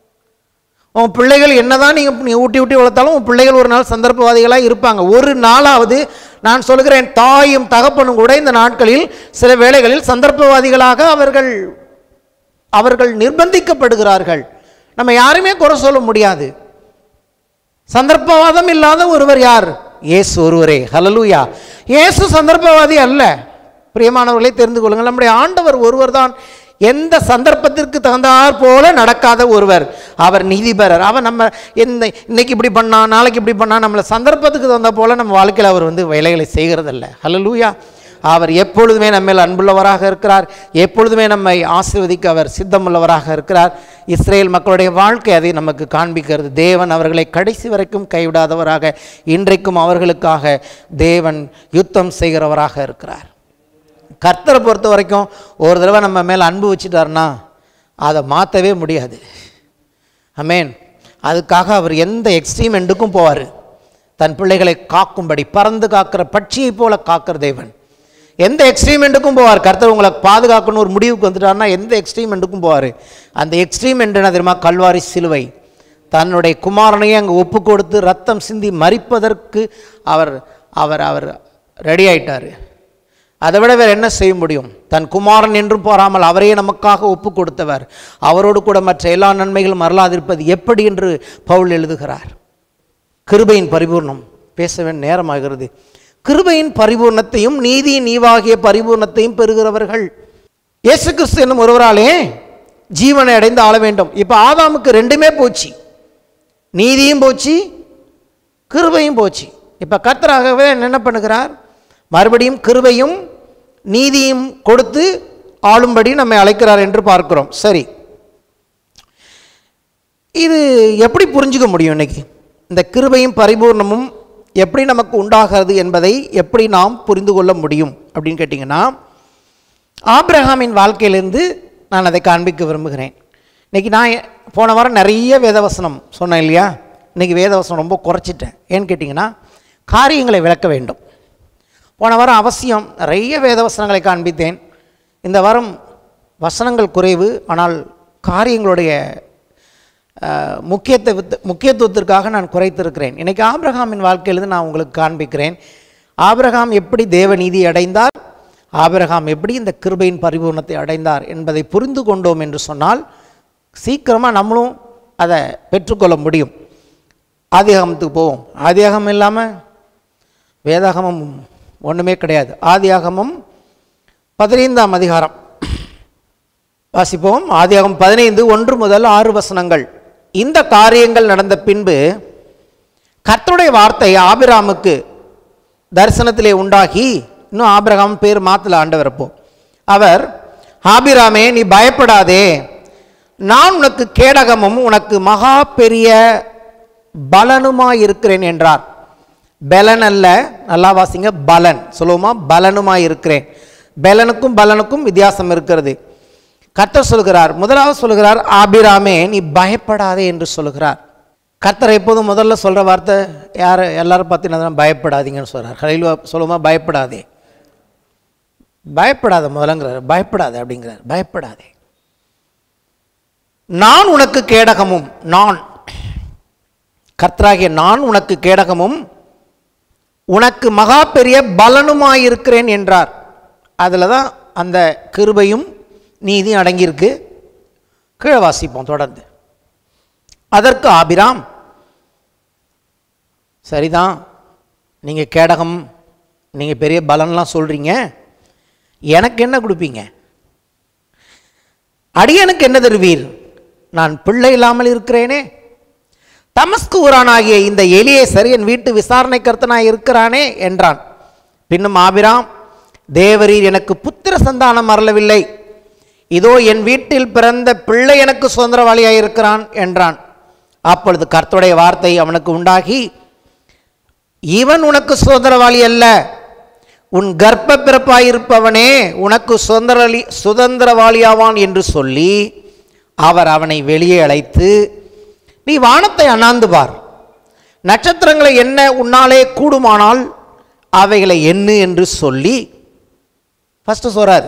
உன் பிள்ளைகள் என்னதான் நீங்கள் நீ ஊட்டி ஊட்டி வளர்த்தாலும் உன் பிள்ளைகள் ஒரு நாள் சந்தர்ப்பவாதிகளாக இருப்பாங்க ஒரு நாளாவது நான் சொல்கிறேன் தாயும் தகப்பனும் கூட இந்த நாட்களில் சில வேளைகளில் சந்தர்ப்பவாதிகளாக அவர்கள் அவர்கள் நிர்பந்திக்கப்படுகிறார்கள் நம்ம யாருமே குறை சொல்ல முடியாது சந்தர்ப்பவாதம் இல்லாத ஒருவர் யார் இயேசு ஒருவரே ஹலலூயா இயேசு சந்தர்ப்பவாதி அல்ல பிரியமானவர்களை தெரிந்து கொள்ளுங்கள் நம்முடைய ஆண்டவர் ஒருவர் தான் எந்த சந்தர்ப்பத்திற்கு தகுந்தாற் போல நடக்காத ஒருவர் அவர் நீதிபரர் அவர் நம்ம எந்த இன்னைக்கு இப்படி பண்ணா நாளைக்கு இப்படி பண்ணா நம்மளை சந்தர்ப்பத்துக்கு தகுந்த போல நம்ம வாழ்க்கையில் அவர் வந்து வேலைகளை செய்கிறதில்ல ஹலலூயா அவர் எப்பொழுதுமே நம்ம மேல் அன்புள்ளவராக இருக்கிறார் எப்பொழுதுமே நம்மை ஆசீர்வதிக்க அவர் சித்தமுள்ளவராக இருக்கிறார் இஸ்ரேல் மக்களுடைய வாழ்க்கை அதை நமக்கு காண்பிக்கிறது தேவன் அவர்களை கடைசி வரைக்கும் கைவிடாதவராக இன்றைக்கும் அவர்களுக்காக தேவன் யுத்தம் செய்கிறவராக இருக்கிறார் கர்த்தரை பொறுத்த வரைக்கும் ஒரு தடவை நம்ம மேலே அன்பு வச்சுட்டாருன்னா அதை மாற்றவே முடியாது அமேன் அதுக்காக அவர் எந்த எக்ஸ்ட்ரீம் எண்டுக்கும் போவார் தன் பிள்ளைகளை காக்கும்படி பறந்து காக்கிற பட்சியைப் போல காக்கிற தேவன் எந்த எக்ஸ்ட்ரீம் எண்டுக்கும் போவார் கர்த்தர் உங்களை பாதுகாக்கணும் ஒரு முடிவுக்கு வந்துட்டாருன்னா எந்த எக்ஸ்ட்ரீம் எண்டுக்கும் போவார் அந்த எக்ஸ்ட்ரீம் எண்டு என்ன தெரியுமா கல்வாரி சிலுவை தன்னுடைய குமாரனையே அங்கே ஒப்பு கொடுத்து ரத்தம் சிந்தி மறிப்பதற்கு அவர் அவர் அவர் ரெடி ஆயிட்டார் அதை விட வேறு என்ன செய்ய முடியும் தன் குமாரன் என்றும் போராமல் அவரையே நமக்காக ஒப்பு கொடுத்தவர் அவரோடு கூட மற்ற எல்லா நன்மைகளும் மறலாதிருப்பது எப்படி என்று பவுல் எழுதுகிறார் கிருபையின் பரிபூர்ணம் பேச வேண்டிய நேரமாகிறது கிருபையின் பரிபூர்ணத்தையும் நீதியின் நீவாகிய பரிபூர்ணத்தையும் பெறுகிறவர்கள் இயேசு கிறிஸ்து என்னும் ஒருவராலே ஜீவனை அடைந்து ஆள வேண்டும் இப்போ ஆதாமுக்கு ரெண்டுமே போச்சு நீதியும் போச்சு கிருபையும் போச்சு இப்போ கர்த்தராகவே என்ன பண்ணுகிறார் மறுபடியும் கிருபையும் நீதியும் கொடுத்து ஆளும்படி நம்மை அழைக்கிறார் என்று பார்க்கிறோம் சரி இது எப்படி புரிஞ்சுக்க முடியும் இன்னைக்கு இந்த கிருபையும் பரிபூர்ணமும் எப்படி நமக்கு உண்டாகிறது என்பதை எப்படி நாம் புரிந்து கொள்ள முடியும் அப்படின்னு கேட்டிங்கன்னா ஆபிரகாமின் வாழ்க்கையிலிருந்து நான் அதை காண்பிக்க விரும்புகிறேன் இன்னைக்கு நான் எ- போன வாரம் நிறைய வேதவசனம் சொன்னேன் இல்லையா இன்னைக்கு வேதவசனம் ரொம்ப குறைச்சிட்டேன் ஏன்னு கேட்டிங்கன்னா காரியங்களை விளக்க வேண்டும் போன வாரம் அவசியம் நிறைய வேதவசனங்களை காண்பித்தேன் இந்த வாரம் வசனங்கள் குறைவு ஆனால் காரியங்களுடைய அஹ், முக்கியத்துவத்து முக்கியத்துவத்திற்காக நான் குறைத்திருக்கிறேன் இன்னைக்கு ஆபிரகாமின் வாழ்க்கையிலிருந்து நான் உங்களுக்கு காண்பிக்கிறேன் ஆபிரகாம் எப்படி தேவநீதி அடைந்தார் ஆபிரகாம் எப்படி இந்த கிருபையின் பரிபூர்ணத்தை அடைந்தார் என்பதை புரிந்து கொண்டோம் என்று சொன்னால் சீக்கிரமாக நம்மளும் அதை பெற்றுக்கொள்ள முடியும் ஆதியாகமத்துக்கு போவோம் ஆதியாகமம் இல்லாமல் வேதாகமம் ஒன்றுமே கிடையாது ஆதியாகமம் பதினைந்தாம் அதிகாரம் வாசிப்போம் ஆதியாகமம் பதினைந்து ஒன்று முதல் ஆறு வசனங்கள் இந்த காரியங்கள் நடந்த பின்பு கர்த்தருடைய வார்த்தை ஆபிராமுக்கு தரிசனத்திலே உண்டாகி இன்னும் ஆபிரகாம் பேர் மாத்தல ஆண்டவர் அப்போ அவர் ஆபிராமே நீ பயப்படாதே நான் உனக்கு கேடகமும் உனக்கு மகா பெரிய பலனுமாய் இருக்கிறேன் என்றார் பலன் அல்ல நல்லா வாசிங்க பலன் சொல்லுவோமா பலனுமாய் இருக்கிறேன் பலனுக்கும் பலனுக்கும் வித்தியாசம் இருக்கிறது கர்த்தர் சொல்கிறார் முதலாவது சொல்கிறார் ஆபிராமே நீ பயப்படாதே என்று சொல்கிறார் கர்த்தர் எப்போதும் முதல்ல சொல்கிற வார்த்தை யார் எல்லாரும் பார்த்தீங்கன்னா பயப்படாதீங்கன்னு சொல்கிறார் ஹலையிலுவா சொல்லுமா பயப்படாதே பயப்படாத முதலங்கிறார் பயப்படாத அப்படிங்கிறார் பயப்படாதே நான் உனக்கு கேடகமும் நான் கர்த்தராகிய நான் உனக்கு கேடகமும் உனக்கு மகா பெரிய பலனுமாயிருக்கிறேன் என்றார் அதில் தான் அந்த கிருபையும் நீதியும் அடங்கியிருக்கு கீழே வாசிப்போம் தொடர்ந்து அதற்கு ஆபிராம் சரிதான் நீங்கள் கேடகம் நீங்கள் பெரிய பலன்லாம் சொல்கிறீங்க எனக்கு என்ன கொடுப்பீங்க அடியனுக்கு என்ன தருவீர் நான் பிள்ளை இல்லாமல் இருக்கிறேனே தமஸ்கு ஊரானாகிய இந்த எளிய சரியன் வீட்டு விசாரணை கர்த்தனாய் இருக்கிறானே என்றான் பின்னும் ஆபிராம் தேவரீர் எனக்கு புத்திர சந்தானம் அருளவில்லை இதோ என் வீட்டில் பிறந்த பிள்ளை எனக்கு சுதந்திரவாளியாய் இருக்கிறான் என்றான் அப்பொழுது கர்த்தருடைய வார்த்தை அவனுக்கு உண்டாகி இவன் உனக்கு சுதந்திரவாளி அல்ல உன் கர்ப்ப பிறப்பாயிருப்பவனே உனக்கு சுதந்திரலி சுதந்திரவாளியாவான் என்று சொல்லி அவர் அவனை வெளியே அழைத்து நீ வானத்தை அண்ணாந்து பார் நட்சத்திரங்களை என்ன உன்னாலே கூடுமானால் அவைகளை எண்ணு என்று சொல்லி ஃபஸ்ட்டு சொல்கிறார்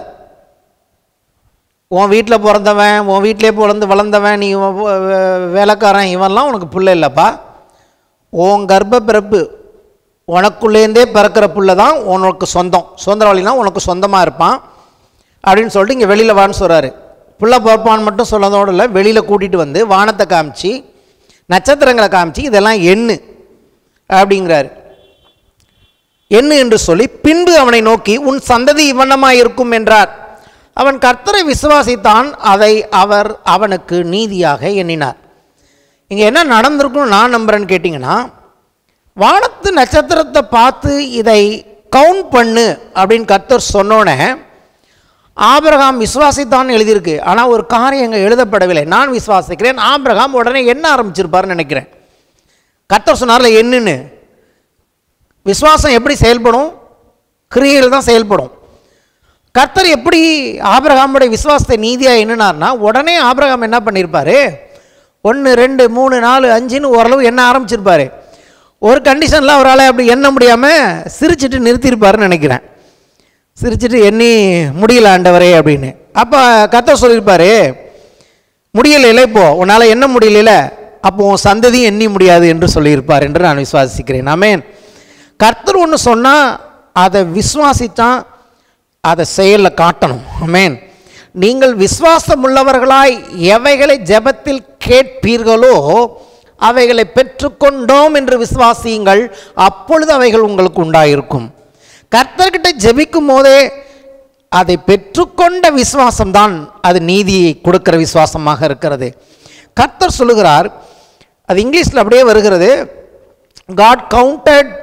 உன் வீட்டில் பிறந்தவன் உன் வீட்டிலே பிறந்து வளர்ந்தவன் நீ உன் வே- வே- வேலைக்காரன் இவன்லாம் உனக்கு பிள்ளை இல்லைப்பா உன் கர்ப்ப பிறப்பு உனக்குள்ளேருந்தே பிறக்கிற புள்ள தான் உனக்கு சொந்தம் சுதந்திரவாளினா உனக்கு சொந்தமாக இருப்பான் அப்படின்னு சொல்லிட்டு இங்கே வெளியில் வான்னு சொல்கிறாரு புள்ள பிறப்பான்னு மட்டும் சொன்னதோடு இல்லை வெளியில் கூட்டிகிட்டு வந்து வானத்தை காமிச்சு நட்சத்திரங்களை காமிச்சு இதெல்லாம் எண்ணு அப்படிங்கிறாரு எண்ணு என்று சொல்லி பின்பு அவனை நோக்கி உன் சந்ததி இவ்வண்ணமாய் இருக்கும் என்றார் அவன் கர்த்தரை விசுவாசித்தான் அதை அவர் அவனுக்கு நீதியாக எண்ணினார் இங்கே என்ன நடந்திருக்கும் நான் நம்புறேன்னு கேட்டிங்கன்னா வானத்து நட்சத்திரத்தை பார்த்து இதை கவுண்ட் பண்ணு அப்படின்னு கர்த்தர் சொன்னோன்னே ஆபிரகாம் விசுவாசித்தான் எழுதியிருக்கு ஆனால் ஒரு காரியம் இங்கே எழுதப்படவில்லை நான் விசுவாசிக்கிறேன் ஆபிரகாம் உடனே என்ன ஆரம்பிச்சிருப்பாருன்னு நினைக்கிறேன் கர்த்தர் சொன்னார்ல என்னன்னு விசுவாசம் எப்படி செயல்படும் கிரியைகள் தான் செயல்படும் கர்த்தர் எப்படி ஆபிரகாமுடைய விசுவாசத்தை நீதியாக எண்ணினார்னா உடனே ஆபிரகாம் என்ன பண்ணியிருப்பாரு ஒன்று ரெண்டு மூணு நாலு அஞ்சுன்னு ஓரளவு எண்ண ஆரம்பிச்சிருப்பாரு ஒரு கண்டிஷனில் அவரால் அப்படி எண்ண முடியாமல் சிரிச்சிட்டு நிறுத்தியிருப்பாருன்னு நினைக்கிறேன் சிரிச்சிட்டு எண்ணி முடியல ஆண்டவரே அப்படின்னு அப்போ கர்த்தர் சொல்லியிருப்பாரு முடியல இப்போ உன்னால் என்ன முடியல அப்போ உன் சந்ததியும் எண்ணி முடியாது என்று சொல்லியிருப்பார் என்று நான் விசுவாசிக்கிறேன் ஆமென் கர்த்தர் ஒன்று சொன்னால் அதை விசுவாசித்தான் அதை செயலில் காட்டணும் ஆமென் நீங்கள் விசுவாசம் உள்ளவர்களாய் எவைகளை ஜெபத்தில் கேட்பீர்களோ அவைகளை பெற்றுக்கொண்டோம் என்று விசுவாசியுங்கள் அப்பொழுது அவைகள் உங்களுக்கு உண்டாயிருக்கும் கர்த்தர்கிட்ட ஜெபிக்கும் போதே அதை பெற்றுக்கொண்ட விசுவாசம்தான் அது நீதியை கொடுக்கிற விசுவாசமாக இருக்கிறது கர்த்தர் சொல்லுகிறார் அது இங்கிலீஷில் அப்படியே வருகிறது காட் கவுண்டட்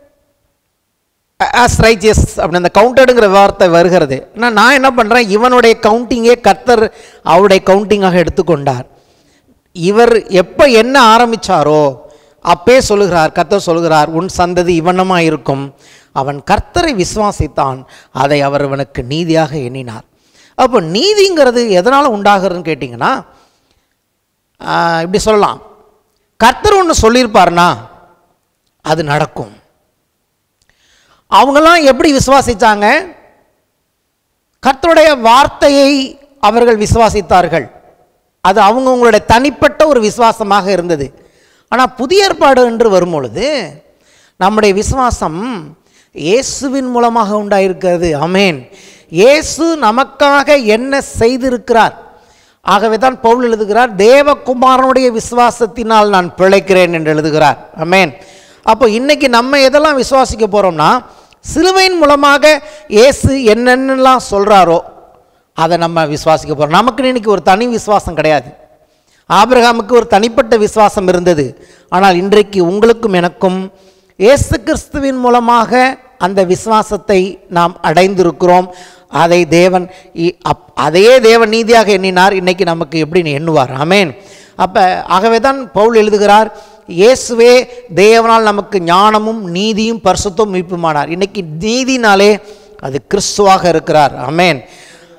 ஆஸ் ரைச்சியஸ் அப்படி அந்த கவுண்டடுங்கிற வார்த்தை வருகிறது ஆனால் நான் என்ன பண்ணுறேன் இவனுடைய கவுண்டிங்கே கர்த்தர் அவருடைய கவுண்டிங்காக எடுத்துக்கொண்டார் இவர் எப்போ என்ன ஆரம்பிச்சாரோ அப்பே சொல்லுகிறார் கர்த்தர் சொல்லுகிறார் உன் சந்ததி இவனமாக இருக்கும் அவன் கர்த்தரை விசுவாசித்தான் அதை அவர் அவனுக்கு நீதியாக எண்ணினார் அப்போ நீதிங்கிறது எதனால் உண்டாகிறதுன்னு கேட்டிங்கன்னா ஆஹ், இப்படி சொல்லலாம் கர்த்தர் ஒன்று சொல்லியிருப்பார்னா அது நடக்கும் அவங்கெல்லாம் எப்படி விசுவாசித்தாங்க கர்த்தருடைய வார்த்தையை அவர்கள் விசுவாசித்தார்கள் அது அவங்கவுங்களுடைய தனிப்பட்ட ஒரு விசுவாசமாக இருந்தது ஆனால் புதிய ஏற்பாடு என்று வரும்பொழுது நம்முடைய விசுவாசம் இயேசுவின் மூலமாக உண்டாயிருக்கிறது அமேன் இயேசு நமக்காக என்ன செய்திருக்கிறார் ஆகவே தான் பவுல் எழுதுகிறார் தேவகுமாரனுடைய விசுவாசத்தினால் நான் பிழைக்கிறேன் என்று எழுதுகிறார் அமேன் அப்போ இன்னைக்கு நம்ம எதெல்லாம் விசுவாசிக்க போகிறோம்னா சிலுவையின் மூலமாக இயேசு என்னென்னலாம் சொல்கிறாரோ அதை நம்ம விசுவாசிக்க போகிறோம் நமக்கு இன்னைக்கு ஒரு தனி விசுவாசம் கிடையாது ஆபிரகாமுக்கு ஒரு தனிப்பட்ட விசுவாசம் இருந்தது ஆனால் இன்றைக்கு உங்களுக்கும் எனக்கும் இயேசு கிறிஸ்துவின் மூலமாக அந்த விசுவாசத்தை நாம் அடைந்திருக்கிறோம் அதை தேவன் இ- அப்- அதையே தேவன் நீதியாக எண்ணினார் இன்னைக்கு நமக்கு எப்படி எண்ணுவார் ஆமென் அப்போ ஆகவே தான் பவுல் எழுதுகிறார் இயேசுவே தேவனால் நமக்கு ஞானமும் நீதியும் பரிசுத்தம் மீட்புமானார் இன்னைக்கு நீதினாலே அது கிறிஸ்துவாக இருக்கிறார் ஆமென்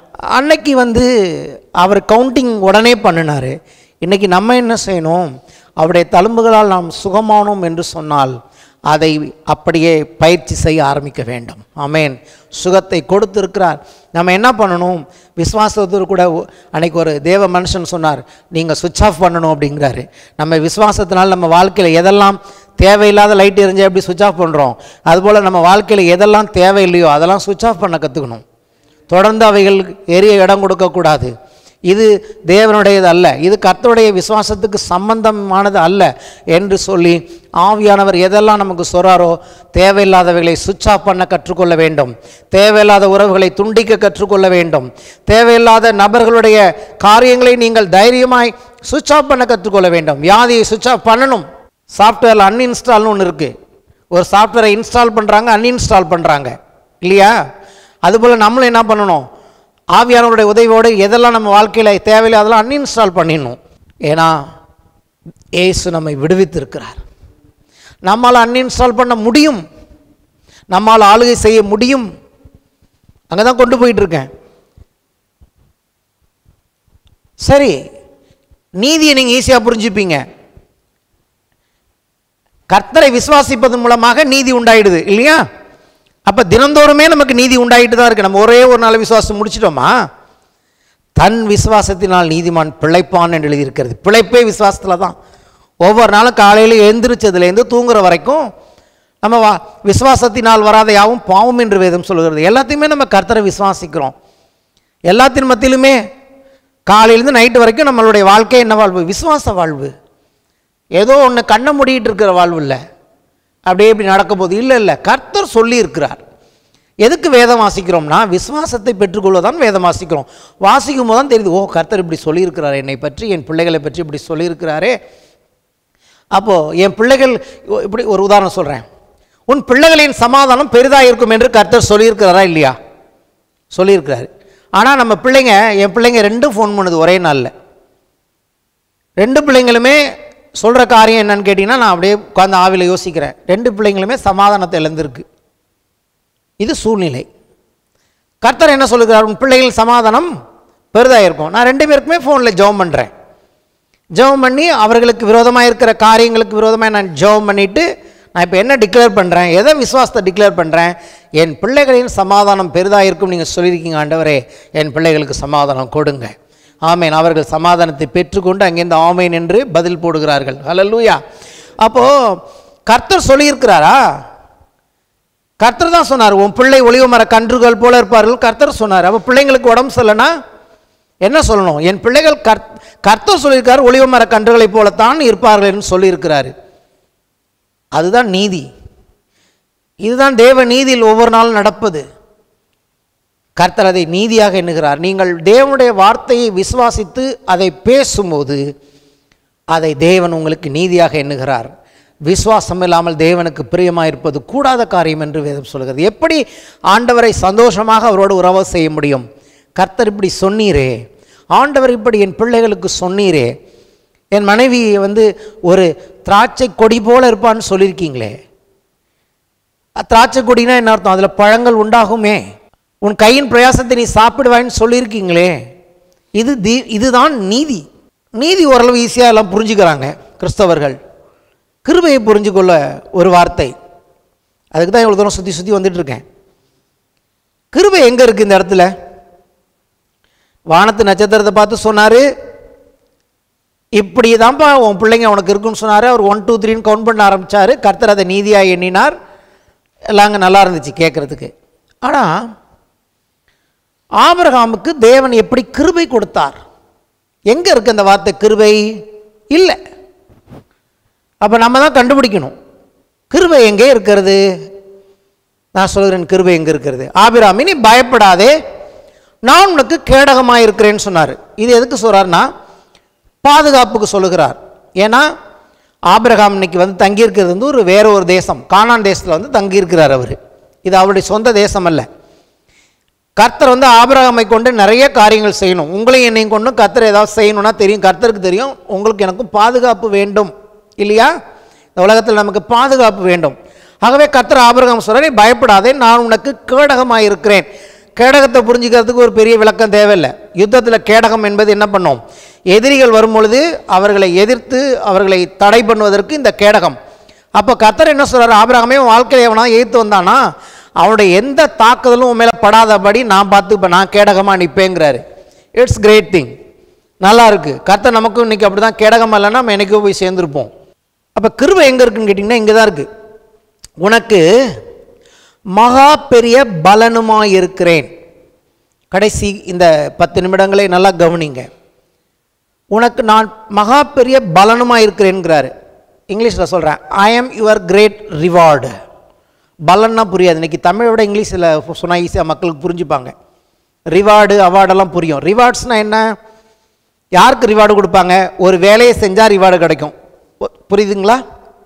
அன்னைக்கு வந்து அவர் கவுண்டிங் உடனே பண்ணினார் இன்னைக்கு நம்ம என்ன செய்யணும் அவருடைய தழும்புகளால் நாம் சுகமானோம் என்று சொன்னால் அதை அப்படியே பயிற்சி செய்ய ஆரம்பிக்க வேண்டும் ஆமென் சுகத்தை கொடுத்திருக்கிறார் நம்ம என்ன பண்ணணும் விசுவாசத்தோடு கூட ஒ- அன்னைக்கு ஒரு தேவ மனுஷன் சொன்னார் நீங்கள் சுவிட்ச் ஆஃப் பண்ணணும் அப்படிங்கிறாரு நம்ம விசுவாசத்தினால் நம்ம வாழ்க்கையில் எதெல்லாம் தேவையில்லாத லைட் எரிஞ்சா எப்படி சுவிட்ச் ஆஃப் பண்ணுறோம் அதுபோல் நம்ம வாழ்க்கையில் எதெல்லாம் தேவையில்லையோ அதெல்லாம் சுவிட்ச் ஆஃப் பண்ண கற்றுக்கணும் தொடர்ந்து அவைகள் எரிய இடம் கொடுக்கக்கூடாது இது தேவனுடையது அல்ல இது கர்த்தருடைய விசுவாசத்துக்கு சம்பந்தமானது அல்ல என்று சொல்லி ஆவியானவர் எதெல்லாம் நமக்கு சொல்கிறாரோ தேவையில்லாதவைகளை சுவிட்ச் ஆஃப் பண்ண கற்றுக்கொள்ள வேண்டும் தேவையில்லாத உறவுகளை துண்டிக்க கற்றுக்கொள்ள வேண்டும் தேவையில்லாத நபர்களுடைய காரியங்களை நீங்கள் தைரியமாய் சுவிட்ச் ஆஃப் பண்ண கற்றுக்கொள்ள வேண்டும் வியாதியை சுவிட்ச் ஆஃப் பண்ணணும் சாஃப்ட்வேரில் அன்இன்ஸ்டால்னு ஒன்று இருக்குது ஒரு சாஃப்ட்வேரை இன்ஸ்டால் பண்ணுறாங்க அன்இன்ஸ்டால் பண்ணுறாங்க இல்லையா அதுபோல் நம்மளும் என்ன பண்ணணும் ஆவியானவருடைய உதவியோடு எதெல்லாம் நம்ம வாழ்க்கையில் தேவையில்லை அதெல்லாம் அன்இன்ஸ்டால் பண்ணிடணும் ஏன்னா ஏசு நம்மை விடுவித்திருக்கிறார் நம்மால் அன்இன்ஸ்டால் பண்ண முடியும் நம்மால் ஆளுகை செய்ய முடியும் அங்கே தான் கொண்டு போயிட்டு இருக்கேன் சரி நீதியை நீங்கள் ஈஸியாக புரிஞ்சுப்பீங்க கர்த்தரை விசுவாசிப்பதன் மூலமாக நீதி உண்டாயிடுது இல்லையா அப்போ தினந்தோறுமே நமக்கு நீதி உண்டாயிட்டு தான் இருக்கு நம்ம ஒரே ஒரு நாள் விசுவாசம் முடிச்சிட்டோமா தன் விசுவாசத்தினால் நீதிமான் பிழைப்பான் என்று எழுதியிருக்கிறது பிழைப்பே விசுவாசத்தில் தான் ஒவ்வொரு நாளும் காலையில் எழுந்திரிச்சதுலேருந்து தூங்குற வரைக்கும் நம்ம வா விசுவாசத்தினால் வராத யாவும் பாவம் என்று வேதம் சொல்கிறது எல்லாத்தையுமே நம்ம கர்த்தரை விசுவாசிக்கிறோம் எல்லாத்தின் மத்தியிலுமே காலையிலேருந்து நைட்டு வரைக்கும் நம்மளுடைய வாழ்க்கை என்ன வாழ்வு விசுவாச வாழ்வு ஏதோ ஒன்று கண்ணை மூடிட்டு இருக்கிற வாழ்வு இல்லை அப்படியே இப்படி நடக்க போகுது இல்லை இல்லை கர்த்தர் சொல்லி இருக்கிறார் எதுக்கு வேதம் வாசிக்கிறோம்னா விசுவாசத்தை பெற்றுக்கொள்வதான் வேதம் வாசிக்கிறோம் வாசிக்கும் போது தான் தெரியுது ஓ கர்த்தர் இப்படி சொல்லியிருக்கிறார் என்னை பற்றி என் பிள்ளைகளை பற்றி இப்படி சொல்லியிருக்கிறாரே அப்போது என் பிள்ளைகள் இப்படி ஒரு உதாரணம் சொல்கிறேன் உன் பிள்ளைகளின் சமாதானம் பெரிதாக இருக்கும் என்று கர்த்தர் சொல்லியிருக்கிறாரா இல்லையா சொல்லியிருக்கிறாரு ஆனால் நம்ம பிள்ளைங்க என் பிள்ளைங்க ரெண்டும் ஃபோன் பண்ணுது ஒரே நாளில் ரெண்டு பிள்ளைங்களுமே சொல்கிற காரியம் என்னன்னு கேட்டிங்கன்னா நான் அப்படியே உட்காந்து ஆவியில் யோசிக்கிறேன் ரெண்டு பிள்ளைங்களுமே சமாதானத்தை இழந்திருக்கு இது சூழ்நிலை கர்த்தர் என்ன சொல்லுகிறார் உன் பிள்ளைகள் சமாதானம் பெரிதாக இருக்கும் நான் ரெண்டு பேருக்குமே ஃபோனில் ஜெபம் பண்ணுறேன் ஜெபம் பண்ணி அவர்களுக்கு விரோதமாக இருக்கிற காரியங்களுக்கு விரோதமாக நான் ஜெபம் பண்ணிவிட்டு நான் இப்போ என்ன டிக்ளேர் பண்ணுறேன் எதை விசுவாசத்தை டிக்ளேர் பண்ணுறேன் என் பிள்ளைகளின் சமாதானம் பெரிதாக இருக்கும் நீங்கள் சொல்லியிருக்கீங்க ஆண்டவரே என் பிள்ளைகளுக்கு சமாதானம் கொடுங்க ஆமேன் அவர்கள் சமாதானத்தை பெற்றுக்கொண்டு அங்கேருந்து ஆமேன் என்று பதில் போடுகிறார்கள் ஹalleluya அப்போது கர்த்தர் சொல்லியிருக்கிறாரா கர்த்தர் தான் சொன்னார் உன் பிள்ளை ஒளிவு மர கன்றுகள் போல இருப்பார்கள் கர்த்தர் சொன்னார் அப்போ பிள்ளைங்களுக்கு உடம்பு சரியில்லைனா என்ன சொல்லணும் என் பிள்ளைகள் கர்த் கர்த்தர் சொல்லியிருக்காரு ஒளிவு மர கன்றுகளைப் போலத்தான் இருப்பார்கள் என்று சொல்லியிருக்கிறாரு அதுதான் நீதி இதுதான் தேவ நீதியில் ஒவ்வொரு நாளும் நடப்பது கர்த்தர் அதை நீதியாக எண்ணுகிறார் நீங்கள் தேவனுடைய வார்த்தையை விசுவாசித்து அதை பேசும்போது அதை தேவன் உங்களுக்கு நீதியாக எண்ணுகிறார் விசுவாசம் இல்லாமல் தேவனுக்கு பிரியமாக இருப்பது கூடாத காரியம் என்று வேதம் சொல்கிறது எப்படி ஆண்டவரை சந்தோஷமாக அவரோடு உறவு செய்ய முடியும் கர்த்தர் இப்படி சொன்னீரே ஆண்டவர் இப்படி என் பிள்ளைகளுக்கு சொன்னீரே என் மனைவி வந்து ஒரு திராட்சை கொடி போல இருப்பான்னு சொல்லியிருக்கீங்களே அ- திராட்சை கொடினா என்ன அர்த்தம் அதில் பழங்கள் உண்டாகுமே உன் கையின் பிரயாசத்தை நீ சாப்பிடுவாய்ன்னு சொல்லியிருக்கீங்களே இது தி இதுதான் நீதி நீதி ஓரளவு ஈஸியாக எல்லாம் புரிஞ்சுக்கிறாங்க கிறிஸ்தவர்கள் கிருபையை புரிஞ்சுக்கொள்ள ஒரு வார்த்தை அதுக்கு தான் இவ்வளோ தூரம் சுற்றி சுற்றி வந்துட்டு இருக்கேன் கிருபை எங்கே இருக்குது இந்த இடத்துல வானத்து நட்சத்திரத்தை பார்த்து சொன்னார் இப்படி தான்ப்பா உன் பிள்ளைங்க உனக்கு இருக்குன்னு சொன்னார் அவர் ஒன் டூ த்ரீன்னு கவுண்ட் பண்ண ஆரம்பித்தார் கர்த்தர் அதை நீதியாக எண்ணினார் எல்லாம் அங்கே நல்லா இருந்துச்சு கேட்குறதுக்கு ஆனால் ஆபிரகாமுக்கு தேவன் எப்படி கிருபை கொடுத்தார் எங்கே இருக்கு அந்த வார்த்தை கிருபை இல்லை அப்போ நம்ம தான் கண்டுபிடிக்கணும் கிருபை எங்கே இருக்கிறது நான் சொல்கிறேன் கிருபை எங்கே இருக்கிறது ஆபிராமி நீ பயப்படாதே நான் உனக்கு கேடகமாக இருக்கிறேன்னு சொன்னார் இது எதுக்கு சொல்கிறார்னா பாதுகாப்புக்கு சொல்லுகிறார் ஏன்னா ஆபிரகாம் இன்னைக்கு வந்து தங்கியிருக்கிறது வந்து ஒரு வேற ஒரு தேசம் கானான் தேசத்தில் வந்து தங்கியிருக்கிறார் அவர் இது அவருடைய சொந்த தேசம் அல்ல கர்த்தர் வந்து ஆபிரகாமை கொண்டு நிறைய காரியங்கள் செய்யணும் உங்களையும் என்னையும் கொண்டு கர்த்தர் ஏதாவது செய்யணும்னா தெரியும் கர்த்தருக்கு தெரியும் உங்களுக்கு எனக்கும் பாதுகாப்பு வேண்டும் இல்லையா இந்த உலகத்தில் நமக்கு பாதுகாப்பு வேண்டும் ஆகவே கர்த்தர் ஆபிரகாம் சொல்ற நீ பயப்படாதே நான் உனக்கு கேடகமாக இருக்கிறேன் கேடகத்தை புரிஞ்சுக்கிறதுக்கு ஒரு பெரிய விளக்கம் தேவையில்லை யுத்தத்தில் கேடகம் என்பது என்ன பண்ணும் எதிரிகள் வரும் பொழுது அவர்களை எதிர்த்து அவர்களை தடை பண்ணுவதற்கு இந்த கேடகம் அப்போ கத்தர் என்ன சொல்றாரு ஆபிரகாமே உன் வாழ்க்கையில் எவனா எதிர்த்து வந்தானா அவனுடைய எந்த தாக்குதலும் உன் மேலே படாதபடி நான் பார்த்து இப்போ நான் கேடகமாக நிற்பேங்கிறாரு இட்ஸ் கிரேட் திங் நல்லா இருக்கு கர்த்தர் நமக்கும் இன்னைக்கு அப்படி தான் கேடகம் இல்லைன்னா நம்ம எனக்கோ போய் சேர்ந்துருப்போம் அப்போ கிருபை எங்கே இருக்குன்னு கேட்டிங்கன்னா இங்கே தான் இருக்குது உனக்கு மகா பெரிய பலனுமாய் இருக்கிறேன் கடைசி இந்த பத்து நிமிடங்களை நல்லா கவனிங்க உனக்கு நான் மகா பெரிய பலனுமாக இருக்கிறேன்கிறாரு இங்கிலீஷில் சொல்கிறேன் ஐ ஆம் யுவர் கிரேட் ரிவார்டு பலன்னா புரியாது இன்னைக்கு தமிழை விட இங்கிலீஷில் சொன்னால் ஈஸியாக மக்களுக்கு புரிஞ்சுப்பாங்க ரிவார்டு அவார்டெல்லாம் புரியும் ரிவார்ட்ஸ்னால் என்ன யாருக்கு ரிவார்டு கொடுப்பாங்க ஒரு வேலையை செஞ்சால் ரிவார்டு கிடைக்கும் ஒ- புரியுதுங்களா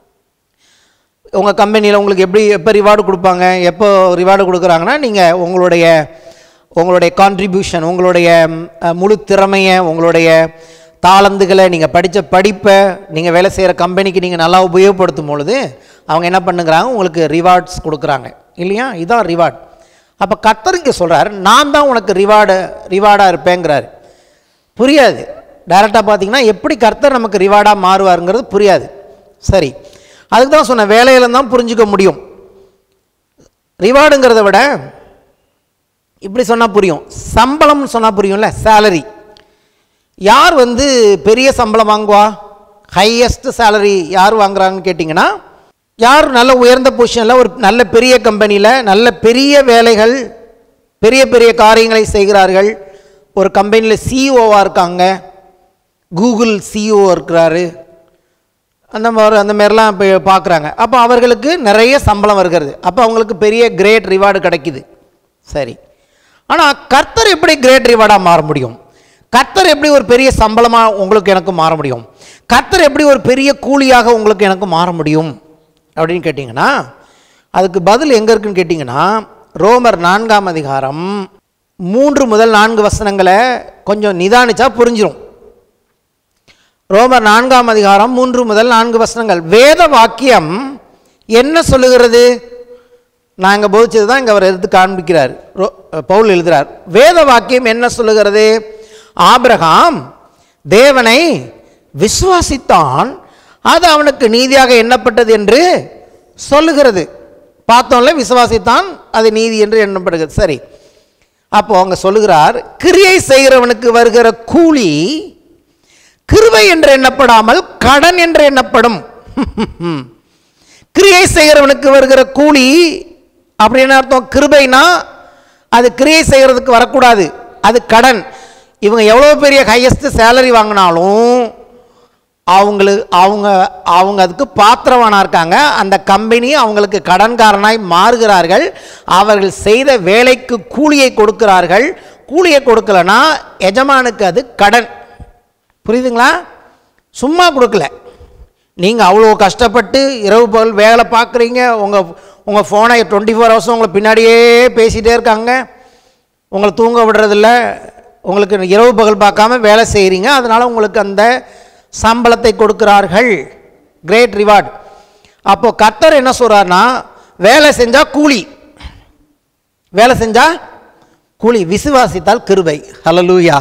உங்கள் கம்பெனியில் உங்களுக்கு எப்படி எப்போ ரிவார்டு கொடுப்பாங்க எப்போ ரிவார்டு கொடுக்குறாங்கன்னா நீங்கள் உங்களுடைய உங்களுடைய கான்ட்ரிபியூஷன் உங்களுடைய ம், அஹ், முழு திறமையை உங்களுடைய தாளந்துகளை நீங்கள் படித்த படிப்பை நீங்கள் வேலை செய்கிற கம்பெனிக்கு நீங்கள் நல்லா உபயோகப்படுத்தும் பொழுது அவங்க என்ன பண்ணுங்கிறாங்க உங்களுக்கு ரிவார்ட்ஸ் கொடுக்குறாங்க இல்லையா இதான் ரிவார்ட் அப்போ கர்த்தர் இங்கே சொல்கிறார் நான் தான் உனக்கு ரிவார்டு ரிவார்டாக இருப்பேங்கிறாரு புரியாது டைரெக்டாக பார்த்தீங்கன்னா எப்படி கர்த்தர் நமக்கு ரிவார்டாக மாறுவாருங்கிறது புரியாது சரி அதுக்கு தான் சொன்ன வேலையில தான் புரிஞ்சுக்க முடியும் ரிவார்டுங்கிறத விட இப்படி சொன்னால் புரியும் சம்பளம்னு சொன்னால் புரியும்ல சேலரி யார் வந்து பெரிய சம்பளம் வாங்குவா ஹையஸ்ட் சேலரி யார் வாங்குறாங்கன்னு கேட்டிங்கன்னா யார் நல்ல உயர்ந்த பொசிஷனில் ஒரு நல்ல பெரிய கம்பெனியில் நல்ல பெரிய வேலைகள் பெரிய பெரிய காரியங்களை செய்கிறார்கள் ஒரு கம்பெனியில் சிஇஓவாக இருக்காங்க கூகுள் சிஇஓ இருக்கிறாரு அந்த மாதிரி அந்த மாதிரிலாம் இப்போ பார்க்குறாங்க அப்போ அவர்களுக்கு நிறைய சம்பளம் வருகிறது அப்போ அவங்களுக்கு பெரிய கிரேட் ரிவார்டு கிடைக்குது சரி ஆனால் கர்த்தர் எப்படி கிரேட் ரிவார்டாக மாற முடியும் கர்த்தர் எப்படி ஒரு பெரிய சம்பளமாக உங்களுக்கு எனக்கு மாற முடியும் கர்த்தர் எப்படி ஒரு பெரிய கூலியாக உங்களுக்கு எனக்கு மாற முடியும் அப்படின்னு கேட்டிங்கன்னா அதுக்கு பதில் எங்கே இருக்குன்னு கேட்டிங்கன்னா ரோமர் நான்காம் அதிகாரம் மூன்று முதல் நான்கு வசனங்களை கொஞ்சம் நிதானிச்சா புரிஞ்சிரும் ரோமர் நான்காம் அதிகாரம் மூன்று முதல் நான்கு வசனங்கள் வேத வாக்கியம் என்ன சொல்லுகிறது நான் இங்கே போதிச்சது தான் இங்கே அவர் எடுத்து காண்பிக்கிறார் ரோ- பவுல் எழுதுறார் வேத வாக்கியம் என்ன சொல்லுகிறது ஆபிரகாம் தேவனை விசுவாசித்தான் அது அவனுக்கு நீதியாக எண்ணப்பட்டது என்று சொல்லுகிறது பார்த்தோம்ல விசுவாசித்தான் அது நீதி என்று எண்ணப்படுகிறது சரி அப்போ அவங்க சொல்லுகிறார் கிரியை செய்கிறவனுக்கு வருகிற கூலி கிருபை என்று எண்ணப்படாமல் கடன் என்று எண்ணப்படும் கிரியை செய்கிறவனுக்கு வருகிற கூலி அப்படின்னு அர்த்தம் கிருபைனா அது கிரியை செய்கிறதுக்கு வரக்கூடாது அது கடன் இவங்க எவ்வளோ பெரிய ஹையஸ்ட் சேலரி வாங்கினாலும் அவங்களுக்கு அவங்க அவங்க அதுக்கு பாத்திரவானா இருக்காங்க அந்த கம்பெனி அவங்களுக்கு கடன்காரனாய் மாறுகிறார்கள் அவர்கள் செய்த வேலைக்கு கூலியை கொடுக்கிறார்கள் கூலியை கொடுக்கலனா எஜமானுக்கு அது கடன் புரியுதுங்களா சும்மா கொடுக்கல நீங்கள் அவ்வளோ கஷ்டப்பட்டு இரவு பகல் வேலை பார்க்குறீங்க உங்கள் உங்கள் ஃபோனை டுவெண்ட்டி ஃபோர் ஹவர்ஸும் உங்களை பின்னாடியே பேசிகிட்டே இருக்காங்க உங்களை தூங்க விடுறதில்ல உங்களுக்கு இரவு பகல் பார்க்காம வேலை செய்கிறீங்க அதனால் உங்களுக்கு அந்த சம்பளத்தை கொடுக்கிறார்கள் கிரேட் ரிவார்ட் அப்போ கர்த்தர் என்ன சொல்கிறாருன்னா வேலை செஞ்சால் கூலி வேலை செஞ்சா கூலி விசுவாசித்தால் கிருபை ஹalleluya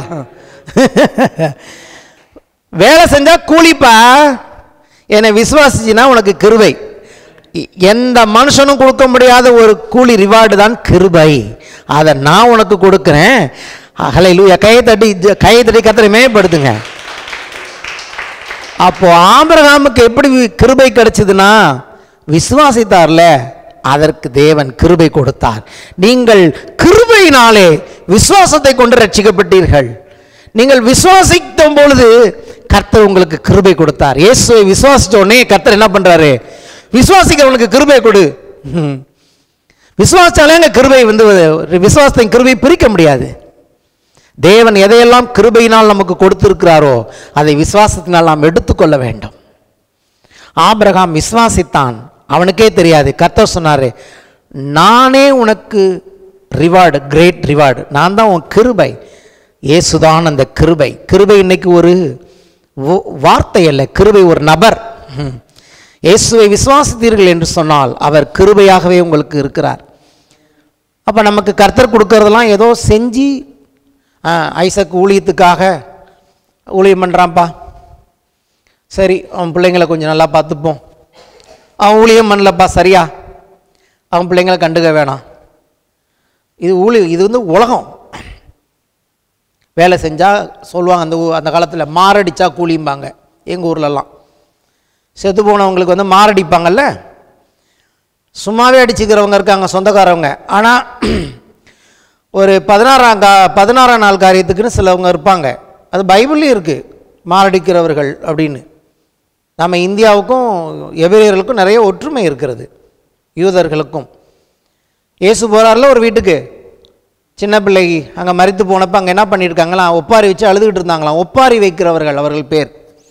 வேலை செஞ்சா கூலிப்பா என்னை விசுவாசிச்சினா உனக்கு கிருபை எ- எந்த மனுஷனும் கொடுக்க முடியாத ஒரு கூலி ரிவார்டு தான் கிருபை அதை நான் உனக்கு கொடுக்குறேன் ஹலை லூயா கையை தட்டி ஜ- கையை தட்டி கத்திரை மேம்படுத்துங்க அப்போ ஆபிரகாமுக்கு எப்படி வி- கிருபை கிடைச்சதுன்னா விசுவாசித்தார்ல அதற்கு தேவன் கிருபை கொடுத்தார் நீங்கள் கிருபையினாலே விசுவாசத்தை கொண்டு ரட்சிக்கப்பட்டீர்கள் நீங்கள் விசுவாசித்த பொழுது கர்த்தர் உங்களுக்கு கிருபை கொடுத்தார் இயேசுவை விசுவாசிச்ச உடனே கர்த்தர் என்ன பண்றாரு விசுவாசிக்கிறவனுக்கு கிருபை கொடு ம். விசுவாசிச்சாலே அங்க கிருபை வந்து விசுவாசத்தின் கிருபை பிரிக்க முடியாது தேவன் எதையெல்லாம் கிருபையினால் நமக்கு கொடுத்திருக்கிறாரோ அதை விசுவாசத்தினால் நாம் எடுத்துக்கொள்ள வேண்டும் ஆபிரகாம் விசுவாசித்தான் அவனுக்கே தெரியாது கர்த்தர் சொன்னாரு நானே உனக்கு ரிவார்டு கிரேட் ரிவார்டு நான் தான் உன் கிருபை இயேசுதான் அந்த கிருபை கிருபை இன்னைக்கு ஒரு வ- வார்த்தை அல்ல கிருபை ஒரு நபர் ம். இயேசுவை விசுவாசித்தீர்கள் என்று சொன்னால் அவர் கிருபையாகவே உங்களுக்கு இருக்கிறார் அப்போ நமக்கு கர்த்தர் கொடுக்கறதெல்லாம் ஏதோ செஞ்சு ஆ, ஐசக் ஊழியத்துக்காக ஊழியம் பண்ணுறான்ப்பா சரி அவன் பிள்ளைங்களை கொஞ்சம் நல்லா பார்த்துப்போம் அவன் ஊழியம் பண்ணலப்பா சரியா அவன் பிள்ளைங்களை கண்டுக்க வேணாம் இது ஊழி இது வந்து உலகம் வேலை செஞ்சால் சொல்லுவாங்க அந்த ஊ- அந்த காலத்தில் மாரடிச்சா கூலிம்பாங்க எங்கள் ஊர்லலாம் செத்து போனவங்களுக்கு வந்து மாரடிப்பாங்கல்ல சும்மாவே அடிச்சுக்கிறவங்க இருக்காங்க சொந்தக்காரவங்க ஆனால் ஒரு பதினாறாம் கா பதினாறாம் நாள் காரியத்துக்குன்னு சிலவங்க இருப்பாங்க அது பைபிள்லேயும் இருக்குது மாரடிக்கிறவர்கள் அப்படின்னு நம்ம இந்தியாவுக்கும் எபிரேயர்களுக்கும் நிறைய ஒற்றுமை இருக்கிறது யூதர்களுக்கும் இயேசு போகிறார்ல ஒரு வீட்டுக்கு சின்ன பிள்ளை அங்கே மரித்து போனப்போ அங்கே என்ன பண்ணியிருக்காங்களாம் ஒப்பாரி வச்சு அழுதுகிட்டு இருந்தாங்களாம் ஒப்பாரி வைக்கிறவர்கள் அவர்கள் பேர்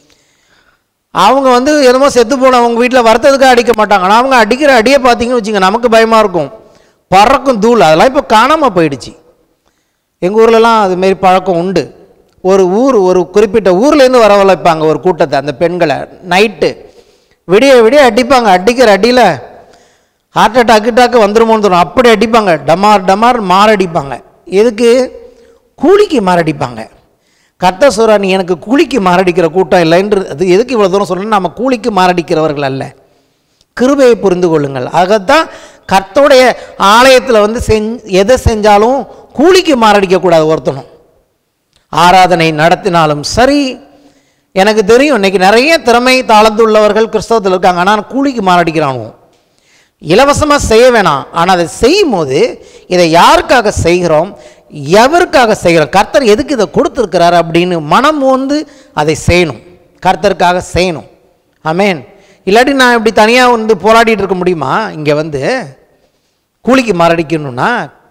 அவங்க வந்து என்னமோ செத்து போனவங்க வீட்டில் வருத்ததுக்காக அடிக்க மாட்டாங்க ஆனால் அவங்க அடிக்கிற அடியை பார்த்தீங்கன்னு வச்சுங்க நமக்கு பயமாக இருக்கும் பறக்கும் தூள் அதெல்லாம் இப்போ காணாமல் போயிடுச்சு எங்கள் ஊர்லலாம் அதுமாரி பழக்கம் உண்டு ஒரு ஊர் ஒரு குறிப்பிட்ட ஊர்லேருந்து வரவழைப்பாங்க ஒரு கூட்டத்தை அந்த பெண்களை நைட்டு விடிய விடிய அடிப்பாங்க அடிக்கிற அடியில் ஹார்ட் அட்டாக் அட்டாக்கு வந்துருமோன்னு தோணும் அப்படி அடிப்பாங்க டமார் டமார் மாரடிப்பாங்க எதுக்கு கூலிக்கு மாரடிப்பாங்க கத்த சொல்றா நீ எனக்கு கூலிக்கு மாரடிக்கிற கூட்டம் இல்லைன்று அது எதுக்கு இவ்வளோ தூரம் சொல்லணும் நம்ம கூலிக்கு மாரடிக்கிறவர்கள் அல்ல கிருபையை புரிந்து கொள்ளுங்கள் ஆகத்தான் கர்த்தருடைய ஆலயத்தில் வந்து செஞ் எதை செஞ்சாலும் கூலிக்கு மாரடிக்கக்கூடாது ஒருத்தனும் ஆராதனை நடத்தினாலும் சரி எனக்கு தெரியும் இன்னைக்கு நிறைய திறமை தாளந்துள்ளவர்கள் கிறிஸ்தவத்தில் இருக்காங்க ஆனால் கூலிக்கு மாரடிக்கிறானுவோ இலவசமாக செய்ய வேணாம் ஆனால் அதை செய்யும் போது இதை யாருக்காக செய்கிறோம் எவருக்காக செய்கிறோம் கர்த்தர் எதுக்கு இதை கொடுத்துருக்கிறார் அப்படின்னு மனம் வந்து அதை செய்யணும் கர்த்தருக்காக செய்யணும் ஆமேன் இல்லாட்டி நான் இப்படி தனியாக வந்து போராடிட்டு இருக்க முடியுமா இங்கே வந்து கூலிக்கு மாரடிக்கணும்னா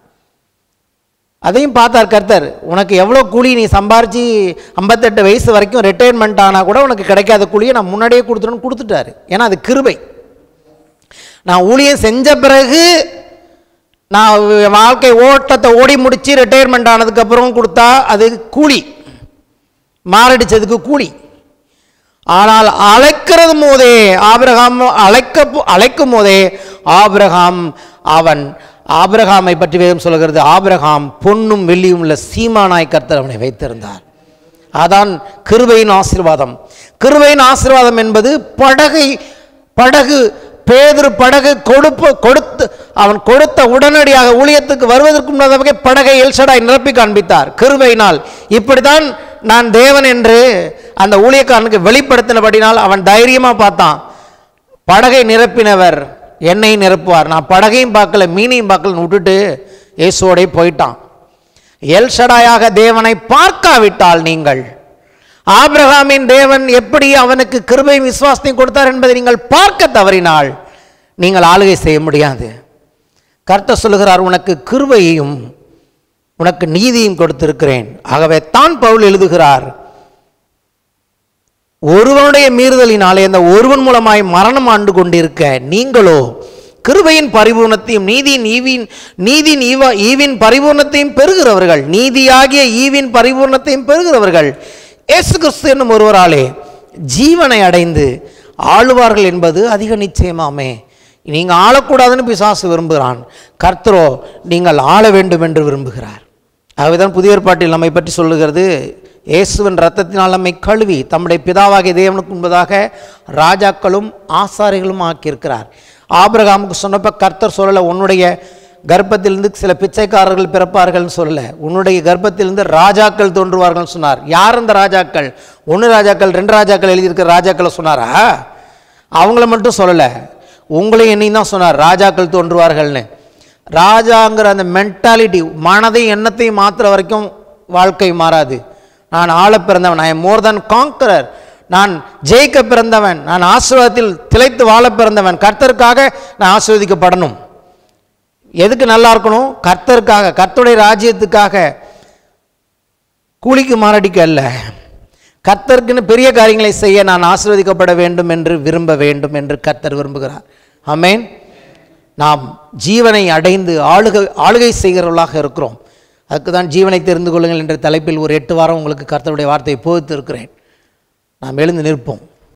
அதையும் பார்த்தார் கர்த்தர் உனக்கு எவ்வளோ கூலி நீ சம்பாரிச்சு ஐம்பத்தெட்டு வயசு வரைக்கும் ரிட்டையர்மெண்ட் ஆனால் கூட உனக்கு கிடைக்காத கூலியை நான் முன்னாடியே கொடுத்துருன்னு கொடுத்துட்டாரு ஏன்னா அது கிருபை நான் ஊழியம் செஞ்ச பிறகு நான் என் வாழ்க்கை ஓட்டத்தை ஓடி முடித்து ரிட்டையர்மெண்ட் ஆனதுக்கப்புறம் கொடுத்தா அது கூலி மாரடிச்சதுக்கு கூலி ஆனால் அழைக்கிறது போதே ஆபிரகாம் அழைக்க அழைக்கும் போதே ஆபிரகாம் அவன் ஆபிரகாமை பற்றி வேதம் சொல்கிறது ஆபிரகாம் பொன்னும் வெள்ளியும் உள்ள சீமானாய் கர்த்தர் அவனை வைத்திருந்தார் அதான் கிருபையின் ஆசீர்வாதம் கிருபையின் ஆசீர்வாதம் என்பது படகை படகு பேதுரு படகு கொடுப்பு கொடுத்து அவன் கொடுத்த உடனடியாக ஊழியத்துக்கு வருவதற்கு முன்னதாக படகை எல்சடாய் நிரப்பி காண்பித்தார் கிருபையினால் இப்படித்தான் நான் தேவன் என்று அந்த ஊழியக்காரனுக்கு வெளிப்படுத்தினபடினால் அவன் தைரியமாக பார்த்தான் படகை நிரப்பினவர் என்னை நிரப்புவார் நான் படகையும் பார்க்கல மீனையும் பார்க்கலன்னு விட்டுட்டு இயேசுவோடே போயிட்டான் எல்ஷடாயாக தேவனை பார்க்காவிட்டால் நீங்கள் ஆபிரகாமின் தேவன் எப்படி அவனுக்கு கிருபை விசுவாசத்தையும் கொடுத்தார் என்பதை நீங்கள் பார்க்க தவறினால் நீங்கள் ஆளுகை செய்ய முடியாது கர்த்தர் சொல்லுகிறார் உனக்கு கிருபையையும் உனக்கு நீதியும் கொடுத்திருக்கிறேன் ஆகவே தான் பவுல் எழுதுகிறார் ஒருவனுடைய மீறுதலினாலே அந்த ஒருவன் மூலமாய் மரணம் ஆண்டு கொண்டிருக்க நீங்களோ கிருபையின் பரிபூர்ணத்தையும் நீதியின் ஈவின் நீதியின் ஈவா ஈவின் பரிபூர்ணத்தையும் பெறுகிறவர்கள் நீதியாகிய ஈவின் பரிபூர்ணத்தையும் பெறுகிறவர்கள் இயேசு கிறிஸ்து என்னும் ஒருவராலே ஜீவனை அடைந்து ஆளுவார்கள் என்பது அதிக நிச்சயமாமே நீங்கள் ஆளக்கூடாதுன்னு பிசாசு விரும்புகிறான் கர்த்தரோ நீங்கள் ஆள வேண்டும் என்று விரும்புகிறார் ஆகவேதான் புதிய ஏற்பாட்டில் நம்மை பற்றி சொல்லுகிறது இயேசுவின் ரத்தத்தினால் நம்மை கழுவி தம்முடைய பிதாவாகிய தேவனுக்கு முன்பதாக ராஜாக்களும் ஆசாரிகளும் ஆக்கியிருக்கிறார் ஆபிரகாமுக்கு சொன்னப்ப கர்த்தர் சொல்லலை உன்னுடைய கர்ப்பத்திலிருந்து சில பிச்சைக்காரர்கள் பிறப்பார்கள்னு சொல்லலை உன்னுடைய கர்ப்பத்திலிருந்து ராஜாக்கள் தோன்றுவார்கள்னு சொன்னார் யார் அந்த ராஜாக்கள் ஒன்று ராஜாக்கள் ரெண்டு ராஜாக்கள் எழுதியிருக்கிற ராஜாக்களை சொன்னாரா அவங்கள மட்டும் சொல்லலை உங்களையும் என்னையும் தான் சொன்னார் ராஜாக்கள் தோன்றுவார்கள்னு ராஜாங்கிற அந்த மென்டாலிட்டி மனதையும் எண்ணத்தையும் மாற்றுற வரைக்கும் வாழ்க்கை மாறாது நான் ஆள பிறந்தவன் ஐ மோர் than காங்கரர் நான் ஜெயிக்க பிறந்தவன் நான் ஆசீர்வாதத்தில் திளைத்து வாழ பிறந்தவன் கர்த்தருக்காக நான் ஆசீர்வதிக்கப்படணும் எதுக்கு நல்லா இருக்கணும் கர்த்தருக்காக கர்த்தருடைய ராஜ்யத்துக்காக கூலிக்கு மாரடிக்க அல்ல கர்த்தருக்குன்னு பெரிய காரியங்களை செய்ய நான் ஆசீர்வதிக்கப்பட வேண்டும் என்று விரும்ப வேண்டும் என்று கர்த்தர் விரும்புகிறார் ஆமென் நாம் ஜீவனை அடைந்து ஆளுகை ஆளுகை செய்கிறவர்களாக இருக்கிறோம் அதுக்கு தான் ஜீவனை தெரிந்து கொள்ளுங்கள் என்ற தலைப்பில் ஒரு எட்டு வாரம் உங்களுக்கு கர்த்தருடைய வார்த்தையை போதித்து இருக்கிறேன் நாம் எழுந்து நிற்போம்